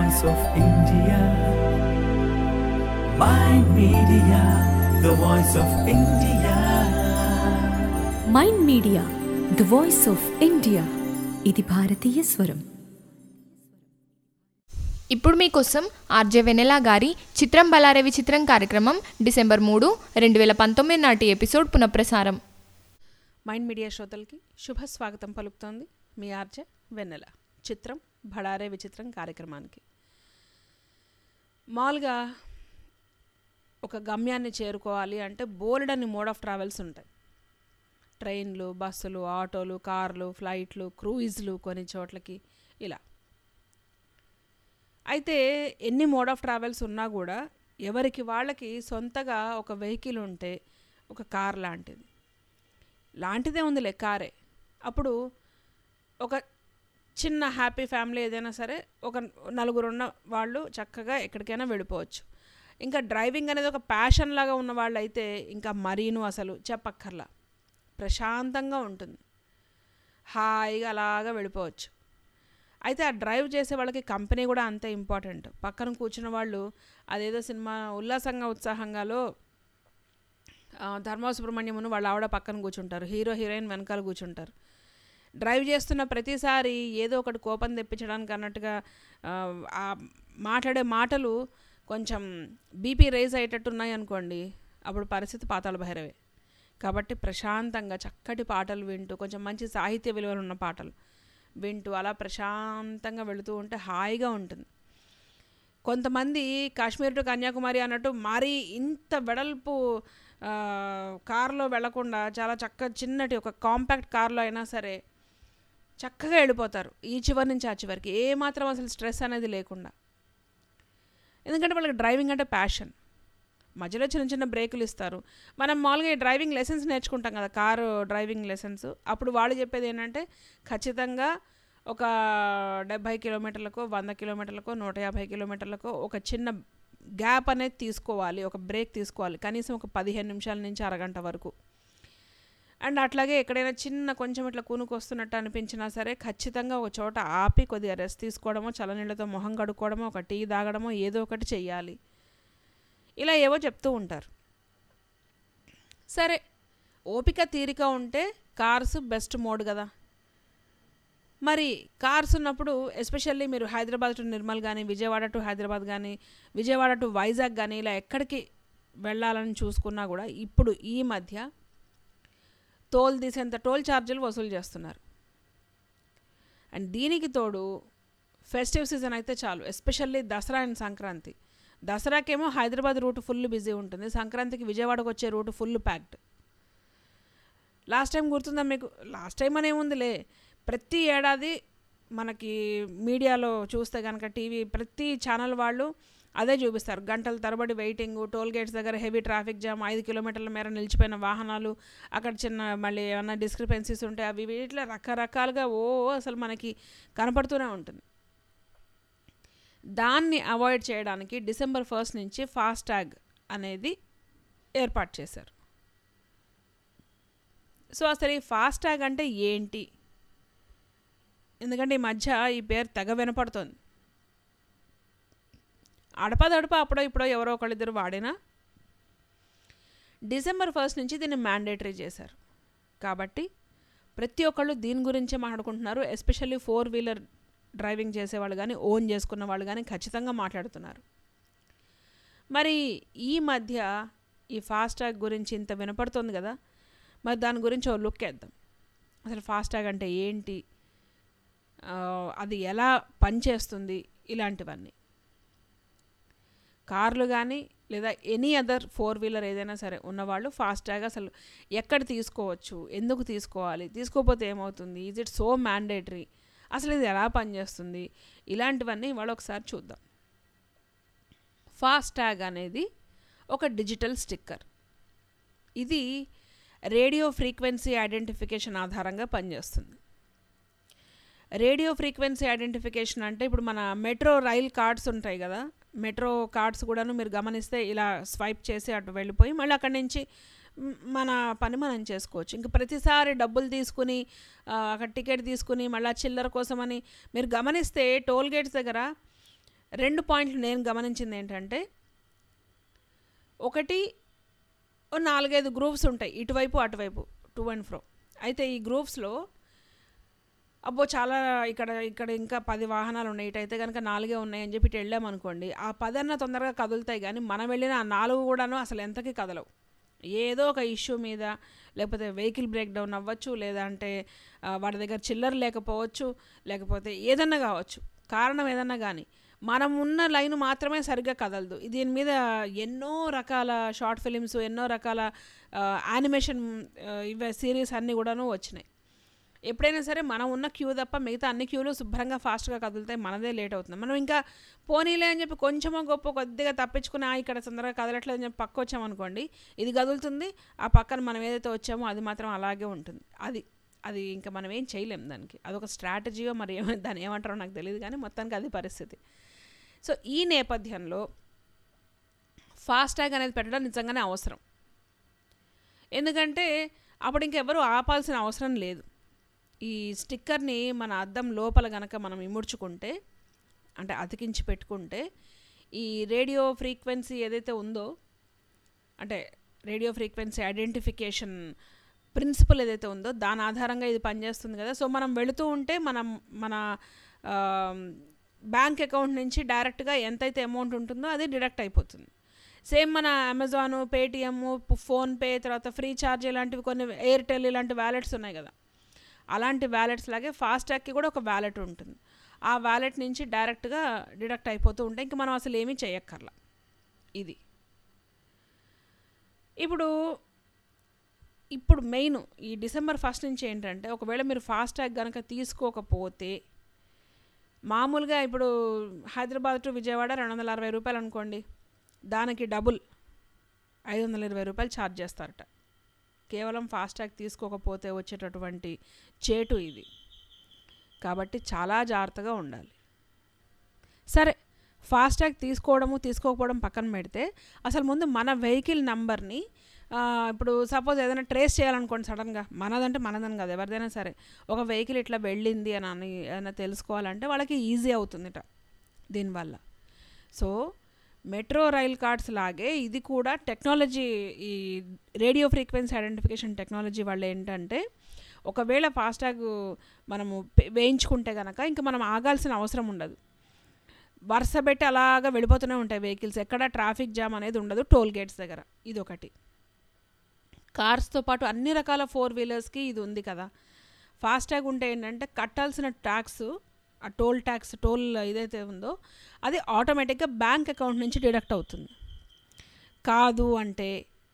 voice of India. Mind Media, the voice of India. Mind Media the voice of India ఇది భారతీయ స్వరం ఇప్పుడు మీకోసం ఆర్జే వెనెలా గారి చిత్రం బలారవి చిత్రం కార్యక్రమం డిసెంబర్ మూడు రెండు వేల పంతొమ్మిది నాటి ఎపిసోడ్ పునఃప్రసారం మైండ్ మీడియా శ్రోతలకి శుభ స్వాగతం పలుకుతోంది మీ ఆర్జే వెన్నెల చిత్రం భడారే విచిత్రం కార్యక్రమానికి మామూలుగా ఒక గమ్యాన్ని చేరుకోవాలి అంటే బోలెడన్ని మోడ్ ఆఫ్ ట్రావెల్స్ ఉంటాయి ట్రైన్లు బస్సులు ఆటోలు కార్లు ఫ్లైట్లు క్రూయిజ్లు కొన్ని చోట్లకి ఇలా అయితే ఎన్ని మోడ్ ఆఫ్ ట్రావెల్స్ ఉన్నా కూడా ఎవరికి వాళ్ళకి సొంతగా ఒక వెహికల్ ఉంటే ఒక కార్ లాంటిది లాంటిదే ఉందిలే కారే అప్పుడు ఒక చిన్న హ్యాపీ ఫ్యామిలీ ఏదైనా సరే ఒక నలుగురు ఉన్న వాళ్ళు చక్కగా ఎక్కడికైనా వెళ్ళిపోవచ్చు ఇంకా డ్రైవింగ్ అనేది ఒక ప్యాషన్ లాగా ఉన్న వాళ్ళు అయితే ఇంకా మరీను అసలు చెప్పక్కర్లా ప్రశాంతంగా ఉంటుంది హాయిగా అలాగా వెళ్ళిపోవచ్చు అయితే ఆ డ్రైవ్ చేసే వాళ్ళకి కంపెనీ కూడా అంతే ఇంపార్టెంట్ పక్కన కూర్చున్న వాళ్ళు అదేదో సినిమా ఉల్లాసంగా ఉత్సాహంగాలో ఆ, ధర్మా సుబ్రహ్మణ్యమును వాళ్ళ ఆవిడ పక్కన కూర్చుంటారు హీరో హీరోయిన్ వెనకాల కూర్చుంటారు డ్రైవ్ చేస్తున్న ప్రతిసారి ఏదో ఒకటి కోపం తెప్పించడానికి అన్నట్టుగా ఆ, ఆ మాట్లాడే మాటలు కొంచెం బీపీ రైజ్ అయ్యేటట్టు ఉన్నాయి అనుకోండి అప్పుడు పరిస్థితి పాతాళ భైరవే కాబట్టి ప్రశాంతంగా చక్కటి పాటలు వింటూ కొంచెం మంచి సాహిత్య విలువలు ఉన్న పాటలు వింటూ అలా ప్రశాంతంగా వెళుతూ ఉంటే హాయిగా ఉంటుంది కొంతమంది కాశ్మీర్ టు కన్యాకుమారి అన్నట్టు మరీ ఇంత వెడల్పు ఆ, కారులో వెళ్లకుండా చాలా చక్క చిన్నటి ఒక కాంపాక్ట్ కార్లో అయినా సరే చక్కగా వెళ్ళిపోతారు ఈ చివరి నుంచి ఆ చివరికి ఏ మాత్రం అసలు స్ట్రెస్ అనేది లేకుండా ఎందుకంటే వాళ్ళకి డ్రైవింగ్ అంటే ప్యాషన్ మధ్యలో చిన్న చిన్న బ్రేకులు ఇస్తారు మనం మామూలుగా ఈ డ్రైవింగ్ లెసన్స్ నేర్చుకుంటాం కదా కారు డ్రైవింగ్ లెసన్స్ అప్పుడు వాళ్ళు చెప్పేది ఏంటంటే ఖచ్చితంగా ఒక డెబ్భై కిలోమీటర్లకు వంద కిలోమీటర్లకు నూట యాభై కిలోమీటర్లకు ఒక చిన్న గ్యాప్ అనేది తీసుకోవాలి ఒక బ్రేక్ తీసుకోవాలి కనీసం ఒక పదిహేను నిమిషాల నుంచి అరగంట వరకు అండ్ అట్లాగే ఎక్కడైనా చిన్న కొంచెం ఇట్లా కూనుకు వస్తున్నట్టు అనిపించినా సరే ఖచ్చితంగా ఒక చోట ఆపి కొద్దిగా రెస్ట్ తీసుకోవడమో చల్లనీళ్ళతో మొహం కడుక్కోవడమో ఒక టీ తాగడమో ఏదో ఒకటి చెయ్యాలి ఇలా ఏవో చెప్తూ ఉంటారు సరే ఓపిక తీరిక ఉంటే కార్స్ బెస్ట్ మోడ్ కదా మరి కార్స్ ఉన్నప్పుడు ఎస్పెషల్లీ మీరు హైదరాబాద్ టు నిర్మల్ కానీ విజయవాడ టు హైదరాబాద్ కానీ విజయవాడ టు వైజాగ్ కానీ ఇలా ఎక్కడికి వెళ్ళాలని చూసుకున్నా కూడా ఇప్పుడు ఈ మధ్య టోల్ తీసేంత టోల్ ఛార్జీలు వసూలు చేస్తున్నారు అండ్ దీనికి తోడు ఫెస్టివ్ సీజన్ అయితే చాలు ఎస్పెషల్లీ దసరా అండ్ సంక్రాంతి దసరాకేమో హైదరాబాద్ రూట్ ఫుల్ బిజీ ఉంటుంది సంక్రాంతికి విజయవాడకు వచ్చే route full packed last time గుర్తుందా మీకు లాస్ట్ టైం అని ఏముందిలే ప్రతి ఏడాది మనకి మీడియాలో చూస్తే కనుక టీవీ ప్రతి ఛానల్ వాళ్ళు అదే చూపిస్తారు గంటల తరబడి వెయిటింగ్ టోల్ గేట్స్ దగ్గర హెవీ ట్రాఫిక్ జామ్ ఐదు కిలోమీటర్ల మేర నిలిచిపోయిన వాహనాలు అక్కడ చిన్న మళ్ళీ ఏమన్నా డిస్క్రిపెన్సీస్ ఉంటే అవి వీటిలో రకరకాలుగా ఓ అసలు మనకి కనపడుతూనే ఉంటుంది దాన్ని అవాయిడ్ చేయడానికి డిసెంబర్ ఫస్ట్ నుంచి ఫాస్టాగ్ అనేది ఏర్పాటు చేశారు సో అసలు ఈ ఫాస్టాగ్ అంటే ఏంటి ఎందుకంటే ఈ మధ్య ఈ పేరు తెగ వినపడుతోంది అడపదడప అప్పుడో ఇప్పుడో ఎవరో ఒకళ్ళిద్దరు వాడినా డిసెంబర్ ఫస్ట్ నుంచి దీన్ని మ్యాండేటరీ చేశారు కాబట్టి ప్రతి ఒక్కళ్ళు దీని గురించే మాట్లాడుకుంటున్నారు ఎస్పెషల్లీ ఫోర్ వీలర్ డ్రైవింగ్ చేసేవాళ్ళు కానీ ఓన్ చేసుకున్న వాళ్ళు కానీ ఖచ్చితంగా మాట్లాడుతున్నారు మరి ఈ మధ్య ఈ ఫాస్టాగ్ గురించి ఇంత వినపడుతుంది కదా మరి దాని గురించి ఓ లుక్ వేద్దాం అసలు ఫాస్టాగ్ అంటే ఏంటి ఆ, అది ఎలా పనిచేస్తుంది ఇలాంటివన్నీ కార్లు కానీ లేదా ఎనీ అదర్ ఫోర్ వీలర్ ఏదైనా సరే ఉన్నవాళ్ళు ఫాస్టాగ్ అసలు ఎక్కడ తీసుకోవచ్చు ఎందుకు తీసుకోవాలి తీసుకోకపోతే ఏమవుతుంది ఈజ్ ఇట్ సో మ్యాండేటరీ అసలు ఇది ఎలా పనిచేస్తుంది ఇలాంటివన్నీ ఇవాళ ఒకసారి చూద్దాం ఫాస్టాగ్ అనేది ఒక డిజిటల్ స్టిక్కర్ ఇది రేడియో ఫ్రీక్వెన్సీ ఐడెంటిఫికేషన్ ఆధారంగా పనిచేస్తుంది రేడియో ఫ్రీక్వెన్సీ ఐడెంటిఫికేషన్ అంటే ఇప్పుడు మన మెట్రో రైల్ కార్డ్స్ ఉంటాయి కదా మెట్రో కార్డ్స్ కూడాను మీరు గమనిస్తే ఇలా స్వైప్ చేసి అటు వెళ్ళిపోయి మళ్ళీ అక్కడి నుంచి మ్, మన పని మనం చేసుకోవచ్చు ఇంక ప్రతిసారి డబ్బులు తీసుకుని ఆ, అక్కడ టికెట్ తీసుకుని మళ్ళీ చిల్లర కోసమని మీరు గమనిస్తే టోల్ గేట్స్ దగ్గర రెండు పాయింట్లు నేను గమనించింది ఏంటంటే ఒకటి ఓ నాలుగైదు గ్రూప్స్ ఉంటాయి ఇటువైపు అటువైపు టూ అండ్ ఫ్రో అయితే ఈ గ్రూప్స్లో అబ్బో చాలా ఇక్కడ ఇక్కడ ఇంకా పది వాహనాలు ఉన్నాయి ఇటైతే కనుక నాలుగే ఉన్నాయి అని చెప్పి ఇటు వెళ్ళామనుకోండి ఆ పది అన్న తొందరగా కదులుతాయి కానీ మనం వెళ్ళిన ఆ నాలుగు కూడాను అసలు ఎంతకి కదలవు ఏదో ఒక ఇష్యూ మీద లేకపోతే వెహికల్ బ్రేక్ డౌన్ అవ్వచ్చు లేదంటే ఆ, వాడి దగ్గర చిల్లర లేకపోవచ్చు లేకపోతే ఏదన్నా కావచ్చు కారణం ఏదన్నా కానీ మనం ఉన్న లైన్ మాత్రమే సరిగ్గా కదలదు దీని మీద ఎన్నో రకాల షార్ట్ ఫిలిమ్స్ ఎన్నో రకాల యానిమేషన్ ఇవే సిరీస్ అన్నీ కూడాను వచ్చినాయి ఎప్పుడైనా సరే మనం ఉన్న క్యూ తప్ప మిగతా అన్ని క్యూలు శుభ్రంగా ఫాస్ట్గా కదులుతాయి మనదే లేట్ అవుతుంది మనం ఇంకా పోనీలే అని చెప్పి కొంచెమో గొప్ప కొద్దిగా తప్పించుకుని "ఆ, ఇక్కడ తొందరగా కదలట్లేదు అని చెప్పి పక్క వచ్చామనుకోండి ఇది కదులుతుంది ఆ పక్కన మనం ఏదైతే వచ్చామో అది మాత్రం అలాగే ఉంటుంది అది అది ఇంకా మనం ఏం చేయలేం దానికి అదొక స్ట్రాటజీయో మరి ఏమో దాన్ని ఏమంటారో నాకు తెలియదు కానీ మొత్తానికి అది పరిస్థితి సో ఈ నేపథ్యంలో ఫాస్టాగ్ అనేది పెట్టడం నిజంగానే అవసరం ఎందుకంటే అప్పుడు ఇంకెవరు ఆపాల్సిన అవసరం లేదు ఈ స్టిక్కర్ని మన అద్దం లోపల గనక మనం ఇముడ్చుకుంటే అంటే అతికించి పెట్టుకుంటే ఈ రేడియో ఫ్రీక్వెన్సీ ఏదైతే ఉందో అంటే రేడియో ఫ్రీక్వెన్సీ ఐడెంటిఫికేషన్ ప్రిన్సిపల్ ఏదైతే ఉందో దాని ఆధారంగా ఇది పనిచేస్తుంది కదా సో మనం వెళుతూ ఉంటే మనం మన బ్యాంక్ అకౌంట్ నుంచి డైరెక్ట్గా ఎంతైతే అమౌంట్ ఉంటుందో అది డిడక్ట్ అయిపోతుంది సేమ్ మన అమెజాన్ పేటిఎమ్ ఫోన్పే తర్వాత ఫ్రీ చార్జ్ ఇలాంటివి కొన్ని ఎయిర్టెల్ ఇలాంటి వ్యాలెట్స్ ఉన్నాయి కదా అలాంటి వ్యాలెట్స్ లాగే ఫాస్టాగ్కి కూడా ఒక వ్యాలెట్ ఉంటుంది ఆ వ్యాలెట్ నుంచి డైరెక్ట్గా డిడక్ట్ అయిపోతూ ఉంటాయి ఇంకా మనం అసలు ఏమీ చేయక్కర్లా ఇది ఇప్పుడు ఇప్పుడు మెయిన్ ఈ డిసెంబర్ ఫస్ట్ నుంచి ఏంటంటే ఒకవేళ మీరు ఫాస్టాగ్ కనుక తీసుకోకపోతే మామూలుగా ఇప్పుడు హైదరాబాద్ టు విజయవాడ రెండు వందల అరవై రూపాయలు అనుకోండి దానికి డబుల్ ఐదు వందల ఇరవై రూపాయలు ఛార్జ్ చేస్తారట కేవలం ఫాస్టాగ్ తీసుకోకపోతే వచ్చేటటువంటి చేటు ఇది కాబట్టి చాలా జాగ్రత్తగా ఉండాలి సరే ఫాస్టాగ్ తీసుకోవడము తీసుకోకపోవడం పక్కన పెడితే అసలు ముందు మన వెహికల్ నంబర్ని ఆ, ఇప్పుడు సపోజ్ ఏదైనా ట్రేస్ చేయాలనుకోండి సడన్గా మనదంటే మనదని కాదు ఎవరిదైనా సరే ఒక వెహికల్ ఇట్లా వెళ్ళింది అని అని ఏదైనా తెలుసుకోవాలంటే వాళ్ళకి ఈజీ అవుతుందిట దీనివల్ల సో మెట్రో రైల్ కార్డ్స్ లాగే ఇది కూడా టెక్నాలజీ ఈ రేడియో ఫ్రీక్వెన్సీ ఐడెంటిఫికేషన్ టెక్నాలజీ వాళ్ళు ఏంటంటే ఒకవేళ ఫాస్టాగ్ మనము పే- వేయించుకుంటే కనుక ఇంకా మనం ఆగాల్సిన అవసరం ఉండదు వరుస పెట్టి అలాగా వెళ్ళిపోతూనే ఉంటాయి వెహికల్స్ ఎక్కడ ట్రాఫిక్ జామ్ అనేది ఉండదు టోల్ గేట్స్ దగ్గర ఇది ఒకటి కార్స్తో పాటు అన్ని రకాల ఫోర్ వీలర్స్కి ఇది ఉంది కదా ఫాస్టాగ్ ఉంటే ఏంటంటే కట్టాల్సిన ట్యాక్స్ ఆ టోల్ ట్యాక్స్ టోల్ ఏదైతే ఉందో అది ఆటోమేటిక్గా బ్యాంక్ అకౌంట్ నుంచి డిడక్ట్ అవుతుంది కాదు అంటే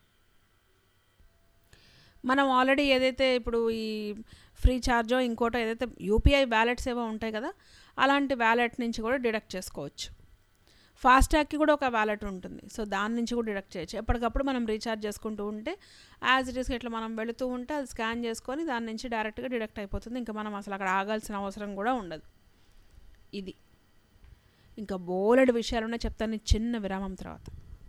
మనం ఆల్రెడీ ఏదైతే ఇప్పుడు ఈ ఫ్రీ ఛార్జో ఇంకోటో ఏదైతే యూపీఐ వ్యాలెట్స్ ఏవో ఉంటాయి కదా అలాంటి వ్యాలెట్ నుంచి కూడా డిడక్ట్ చేసుకోవచ్చు ఫాస్టాగ్కి కూడా ఒక వ్యాలెట్ ఉంటుంది సో దాని నుంచి కూడా డిడక్ట్ చేయొచ్చు ఎప్పటికప్పుడు మనం రీఛార్జ్ చేసుకుంటూ ఉంటే యాజ్ ఇట్ ఈస్ ఇట్లా మనం వెళుతూ ఉంటే అది స్కాన్ చేసుకొని దాని నుంచి డైరెక్ట్గా డిడక్ట్ అయిపోతుంది ఇంకా మనం అసలు అక్కడ ఆగాల్సిన అవసరం కూడా ఉండదు ఇది ఇంకా బోలెడు విషయాలు ఉన్నాయి చెప్తాను ఈ చిన్న విరామం తర్వాత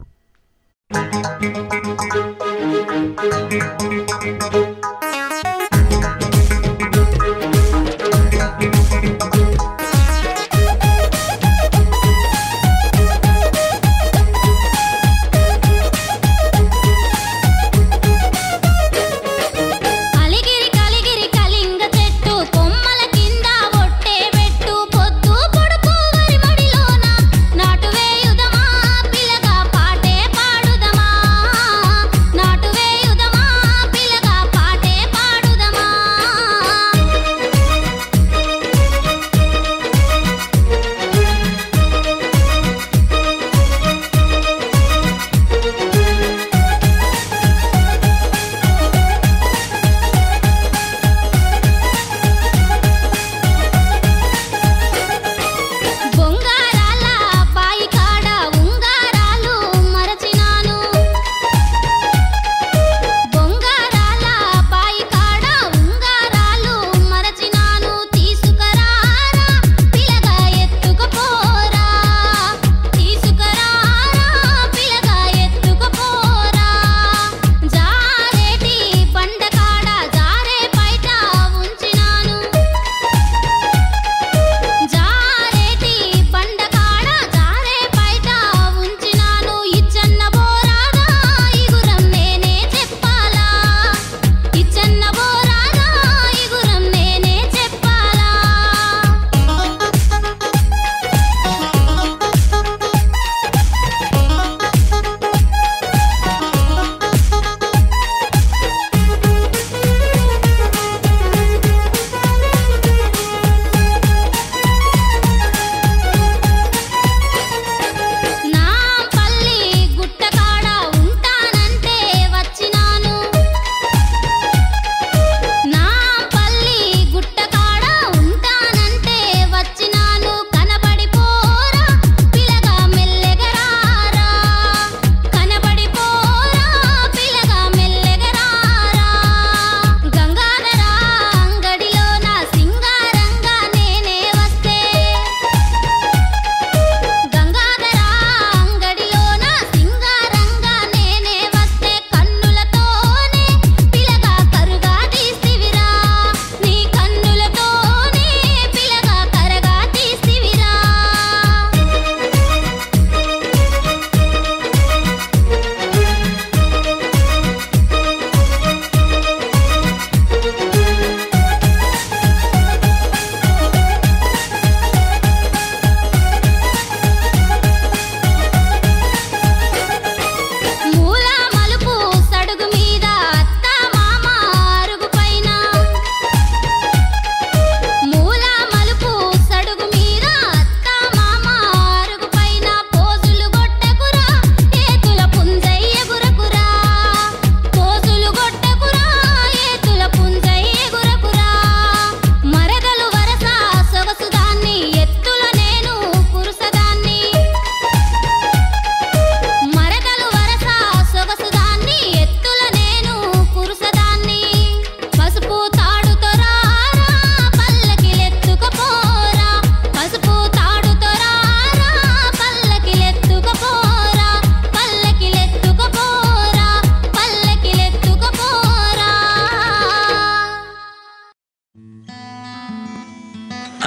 అలిగిరి కలిగిరి కలింగ చెట్టు కొమ్మల కింద ఒట్టే పెట్టు పొద్దు పొడుపు వరి మడిలోన నాటు వేయుదమా పిల్లగా పాటే పాడుదమా నాటు వేయుదమా పిల్లగా పాటే పాడుదమా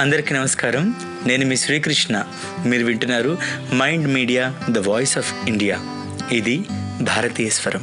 అందరికీ నమస్కారం నేను మీ శ్రీకృష్ణ మీరు వింటున్నారు Mind Media the voice of India ఇది భారతీయ స్వరం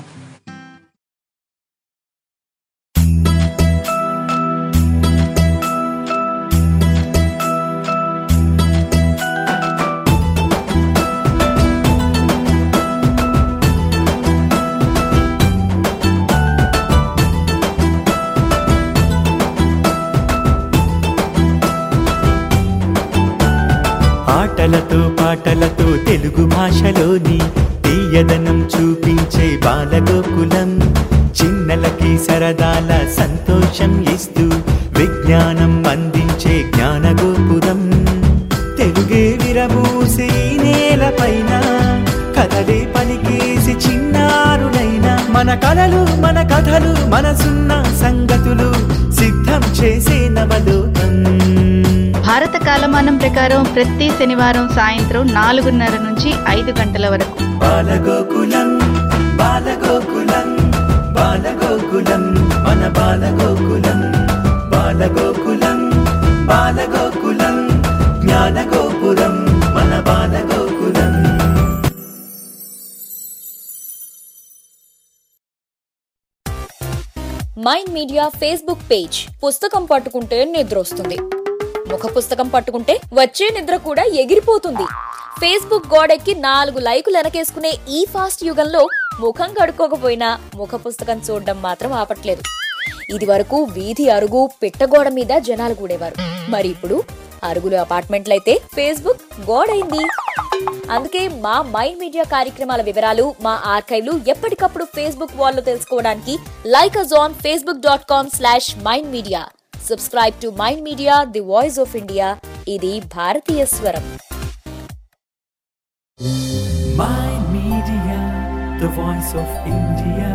ఆటలతో పాటలతో తెలుగు భాషలోని తీయదనం చూపించే బాలగోకులం చిన్నలకి సరదాల సంతోషం ఇస్తూ విజ్ఞానం అందించే జ్ఞానగోపురం తెలుగే విరబూసే ఈ నేలపైన కథలే పలికేసి చిన్నారులైన మన కలలు మన కథలు మనసున్న సంగతులు సిద్ధం చేసే నవలోకం భారత కాలమానం ప్రకారం ప్రతి శనివారం సాయంత్రం నాలుగున్నర నుంచి ఐదు గంటల వరకు బాలగోకులం బాలగోకులం బాలగోకులం మన బాలగోకులం బాలగోకులం బాలగోకులం జ్ఞానగోపురం మన Balagokulam Mind Media Facebook page పుస్తకం పట్టుకుంటే నిద్ర వస్తుంది ముఖ పుస్తకం పట్టుకుంటే వచ్చే నిద్ర కూడా ఎగిరిపోతుంది ఫేస్బుక్ గోడెక్కి నాలుగు లైకులు వెనకేసుకునే ఈ ఫాస్ట్ యుగంలో ముఖం కడుక్కోకపోయినా ముఖ పుస్తకం చూడడం మాత్రం ఆపట్లేదు ఇది వరకు వీధి అరుగు పిట్టగోడ మీద జనాలు కూడేవారు మరి ఇప్పుడు అరుగులు అపార్ట్మెంట్లయితే ఫేస్బుక్ గోడైంది అందుకే మా మైండ్ మీడియా కార్యక్రమాల వివరాలు మా ఆర్కైవ్లు ఎప్పటికప్పుడు ఫేస్బుక్ వాల్లో తెలుసుకోవడానికి like us on Facebook dot com slash Mind Media subscribe to Mind Media the voice of India ఇది భారతీయ స్వరం Mind Media, the voice of India.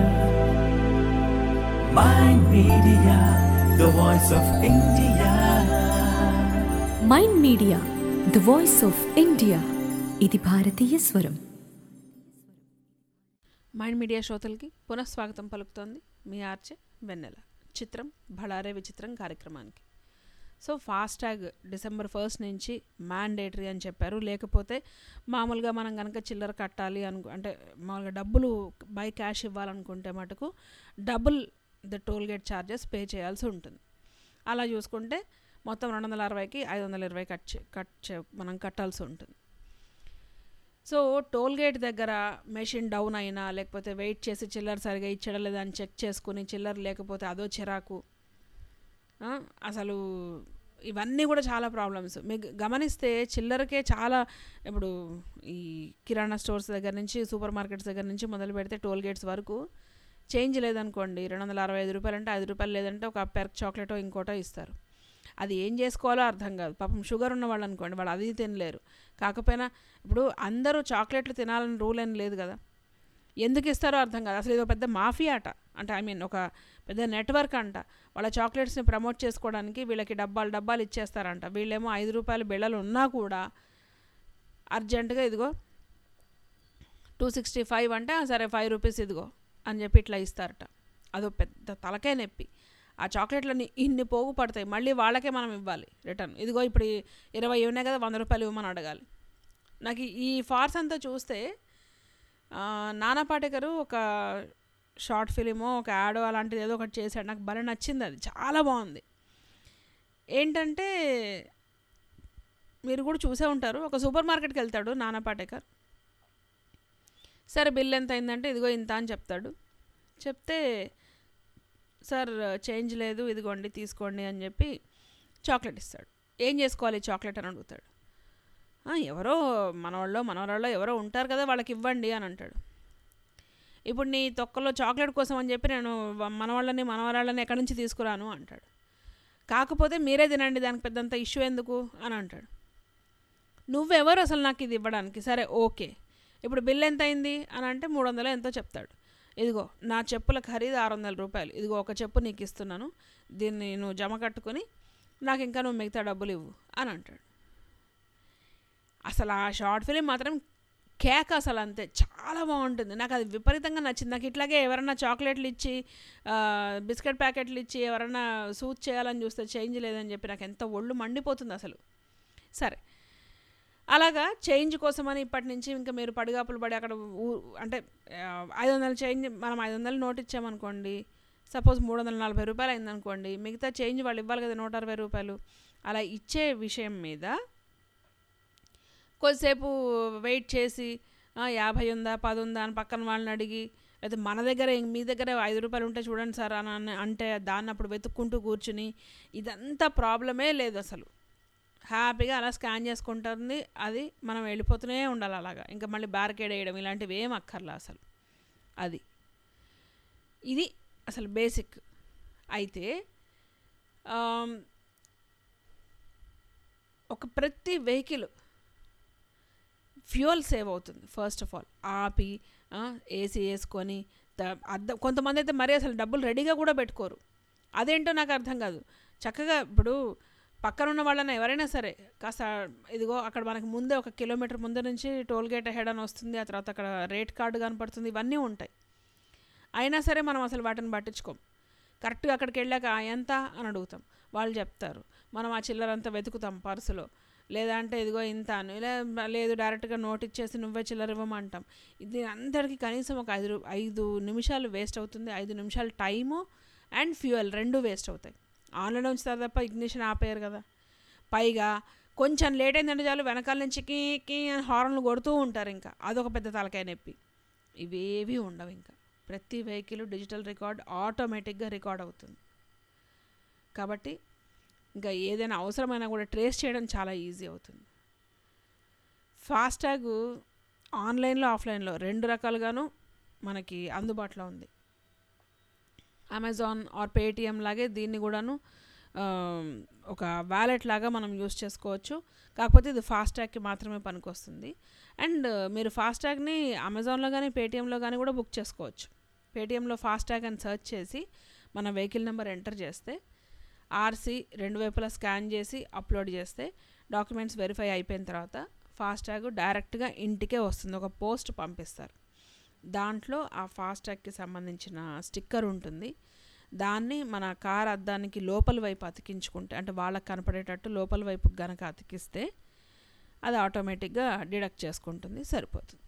Mind Media, the voice of India. Mind Media the voice of India ఇది భారతీయ స్వరం Mind media శ్రోతలకి పునఃస్వాగతం పలుకుతోంది మీ ఆర్చే వెన్నెల చిత్రం భళారే విచిత్రం కార్యక్రమానికి సో ఫాస్టాగ్ డిసెంబర్ ఫస్ట్ నుంచి మ్యాండేటరీ అని చెప్పారు లేకపోతే మామూలుగా మనం కనుక చిల్లర కట్టాలి అను అంటే మామూలుగా డబ్బులు బై క్యాష్ ఇవ్వాలనుకుంటే మటుకు double the toll gate charges pay చేయాల్సి ఉంటుంది అలా చూసుకుంటే మొత్తం రెండు వందల అరవైకి ఐదు వందల ఇరవై కట్ చే కట్ చే మనం కట్టాల్సి ఉంటుంది సో టోల్ గేట్ దగ్గర మెషిన్ డౌన్ అయినా లేకపోతే వెయిట్ చేసి చిల్లర సరిగా ఇచ్చడం లేదా అని చెక్ చేసుకుని చిల్లర లేకపోతే అదో చిరాకు ఆ, అసలు ఇవన్నీ కూడా చాలా ప్రాబ్లమ్స్ మీకు గమనిస్తే చిల్లరకే చాలా ఇప్పుడు ఈ కిరాణా స్టోర్స్ దగ్గర నుంచి సూపర్ మార్కెట్స్ దగ్గర నుంచి మొదలు పెడితే టోల్ గేట్స్ వరకు చేంజ్ లేదనుకోండి రెండు వందల అరవై ఐదు రూపాయలు అంటే ఐదు రూపాయలు లేదంటే ఒక పెర్క్ చాక్లెటో ఇంకోటో ఇస్తారు అది ఏం చేసుకోవాలో అర్థం కాదు పాపం షుగర్ ఉన్న వాళ్ళు అనుకోండి వాళ్ళు అది తినలేరు కాకపోయినా ఇప్పుడు అందరూ చాక్లెట్లు తినాలని రూల్ ఏం లేదు కదా ఎందుకు ఇస్తారో అర్థం కాదు అసలు ఇది ఒక పెద్ద మాఫియా అట అంటే ఐ మీన్ ఒక పెద్ద నెట్వర్క్ అంట వాళ్ళ చాక్లెట్స్ని ప్రమోట్ చేసుకోవడానికి వీళ్ళకి డబ్బాలు డబ్బాలు ఇచ్చేస్తారంట వీళ్ళేమో ఐదు రూపాయల బిళ్ళలు ఉన్నా కూడా అర్జెంటుగా ఇదిగో టూ సిక్స్టీ ఫైవ్ అంటే "ఆ, సరే ఫైవ్ రూపీస్ ఇదిగో అని చెప్పి ఇట్లా ఇస్తారట అదో పెద్ద తలకాయ నొప్పి ఆ చాక్లెట్లని ఇన్ని పోగు పడతాయి మళ్ళీ వాళ్ళకే మనం ఇవ్వాలి రిటర్న్ ఇదిగో ఇప్పుడు ఈ ఇరవై ఉన్నాయి కదా వంద రూపాయలు ఇవ్వమని అడగాలి నాకు ఈ ఫార్స్ అంతా చూస్తే ఆ, నానా పాటేకరు ఒక షార్ట్ ఫిలిమో ఒక యాడో అలాంటిది ఏదో ఒకటి చేశాడు నాకు భలే నచ్చింది అది చాలా బాగుంది ఏంటంటే మీరు కూడా చూసే ఉంటారు ఒక సూపర్ మార్కెట్కి వెళ్తాడు నానా పాటేకర్ సరే బిల్ ఎంత అయిందంటే ఇదిగో ఇంత అని చెప్తాడు చెప్తే సార్ చేంజ్ లేదు ఇదిగోండి తీసుకోండి అని చెప్పి చాక్లెట్ ఇస్తాడు ఏం చేసుకోవాలి ఈ చాక్లెట్ అని అడుగుతాడు "ఆ, ఎవరో మనవాళ్ళో మనవరాళ్ళో ఎవరో ఉంటారు కదా వాళ్ళకి ఇవ్వండి అని అంటాడు ఇప్పుడు నీ తొక్కలో చాక్లెట్ కోసం అని చెప్పి నేను వ- మనవాళ్ళని మనవరాళ్ళని ఎక్కడి నుంచి తీసుకురాను అంటాడు కాకపోతే మీరే తినండి దానికి పెద్దంత ఇష్యూ ఎందుకు అని అంటాడు నువ్వెవరు అసలు నాకు ఇది ఇవ్వడానికి సరే ఓకే ఇప్పుడు బిల్ ఎంత అయింది అని అంటే మూడు వందలు ఎంతో చెప్తాడు ఇదిగో నా చెప్పుల ఖరీదు ఆరు వందల రూపాయలు ఇదిగో ఒక చెప్పు నీకు ఇస్తున్నాను దీన్ని నువ్వు జమ కట్టుకొని నాకు ఇంకా నువ్వు మిగతా డబ్బులు ఇవ్వు అని అంటాడు అసలు ఆ షార్ట్ ఫిలిం మాత్రం కేక్ అసలు అంతే చాలా బాగుంటుంది నాకు అది విపరీతంగా నచ్చింది నాకు ఇట్లాగే ఎవరన్నా చాక్లెట్లు ఇచ్చి ఆ, బిస్కెట్ ప్యాకెట్లు ఇచ్చి ఎవరన్నా సూట్ చేయాలని చూస్తే చేంజ్ లేదని చెప్పి నాకు ఎంత ఒళ్ళు మండిపోతుంది అసలు సరే అలాగా చేంజ్ కోసమని ఇప్పటి నుంచి ఇంకా మీరు పడిగాపులు పడి అక్కడ ఊ- అంటే ఆ, ఐదు వందల చేంజ్ మనం ఐదు వందలు నోట్ ఇచ్చామనుకోండి సపోజ్ మూడు వందల నలభై రూపాయలు అయిందనుకోండి మిగతా చేంజ్ వాళ్ళు ఇవ్వాలి కదా నూట అరవై రూపాయలు అలా ఇచ్చే విషయం మీద కొద్దిసేపు వెయిట్ చేసి "ఆ, యాభై ఉందా పది ఉందా అని పక్కన వాళ్ళని అడిగి లేదా మన దగ్గర ఇం- మీ దగ్గర ఐదు రూపాయలు ఉంటే చూడండి సార్ అని అన్న- అంటే దాన్ని అప్పుడు వెతుక్కుంటూ కూర్చుని ఇదంతా ప్రాబ్లమే లేదు అసలు హ్యాపీగా అలా స్కాన్ చేసుకుంటుంది అది మనం వెళ్ళిపోతూనే ఉండాలి అలాగా ఇంకా మళ్ళీ బ్యారికేడ్ వేయడం ఇలాంటివి ఏం అక్కర్లా అసలు అది ఇది అసలు బేసిక్ అయితే ఆమ్, ఒక ప్రతి వెహికల్ ఫ్యూయల్ సేవ్ అవుతుంది ఫస్ట్ ఆఫ్ ఆల్ ఆపి ఏసీ వేసుకొని ద- అద్దం కొంతమంది అయితే మరీ అసలు డబ్బులు రెడీగా కూడా పెట్టుకోరు అదేంటో నాకు అర్థం కాదు చక్కగా ఇప్పుడు పక్కన ఉన్న వాళ్ళని ఎవరైనా సరే కాస్త ఇదిగో అక్కడ మనకి ముందే ఒక కిలోమీటర్ ముందు నుంచి టోల్ గేట్ హెడ్ అని వస్తుంది ఆ తర్వాత అక్కడ రేట్ కార్డు కనపడుతుంది ఇవన్నీ ఉంటాయి అయినా సరే మనం అసలు వాటిని పట్టించుకోం కరెక్ట్గా అక్కడికి వెళ్ళాక "ఆ, ఎంత అని అడుగుతాం వాళ్ళు చెప్తారు మనం ఆ చిల్లరంతా వెతుకుతాం పర్సులో లేదా అంటే ఇదిగో ఇంత అని లే- లేదు డైరెక్ట్గా నోట్ ఇచ్చేసి నువ్వే చిల్లర ఇవ్వమంటాం ఇది అందరికీ కనీసం ఒక ఐదు రూ- ఐదు నిమిషాలు వేస్ట్ అవుతుంది ఐదు నిమిషాలు టైము అండ్ ఫ్యూయల్ రెండు వేస్ట్ అవుతాయి ఆన్లైన్ ఉంచుతారు తప్ప ఇగ్నిషన్ ఆపేయరు కదా పైగా కొంచెం లేట్ అయిందంటే చాలు వెనకాల నుంచి కీ కీ అని హార్న్లు కొడుతూ ఉంటారు ఇంకా అదొక పెద్ద తలకాయ నొప్పి ఇవేవి ఉండవు ఇంకా ప్రతి వెహికల్ డిజిటల్ రికార్డ్ ఆటోమేటిక్గా రికార్డ్ అవుతుంది కాబట్టి ఇంకా ఏదైనా అవసరమైనా కూడా ట్రేస్ చేయడం చాలా ఈజీ అవుతుంది ఫాస్టాగ్ ఆన్లైన్లో ఆఫ్లైన్లో రెండు రకాలుగాను మనకి అందుబాటులో ఉంది అమెజాన్ ఆర్ పేటిఎం లాగే దీన్ని కూడాను ఆ, ఒక వ్యాలెట్ లాగా మనం యూస్ చేసుకోవచ్చు కాకపోతే ఇది ఫాస్టాగ్కి మాత్రమే పనికొస్తుంది అండ్ మీరు ఫాస్టాగ్ని అమెజాన్లో కానీ పేటిఎంలో కానీ కూడా బుక్ చేసుకోవచ్చు పేటిఎంలో ఫాస్టాగ్ అని సెర్చ్ చేసి మన వెహికల్ నెంబర్ ఎంటర్ చేస్తే ఆర్సీ రెండు వైపులా స్కాన్ చేసి అప్లోడ్ చేస్తే డాక్యుమెంట్స్ వెరిఫై అయిపోయిన తర్వాత ఫాస్టాగ్ డైరెక్ట్గా ఇంటికే వస్తుంది ఒక పోస్ట్ పంపిస్తారు దాంట్లో ఆ ఫాస్టాగ్కి సంబంధించిన స్టిక్కర్ ఉంటుంది దాన్ని మన కార్ అద్దానికి లోపల వైపు అతికించుకుంటే అంటే వాళ్ళకి కనపడేటట్టు లోపల వైపు గనక అతికిస్తే అది ఆటోమేటిక్గా డిడక్ట్ చేసుకుంటుంది సరిపోతుంది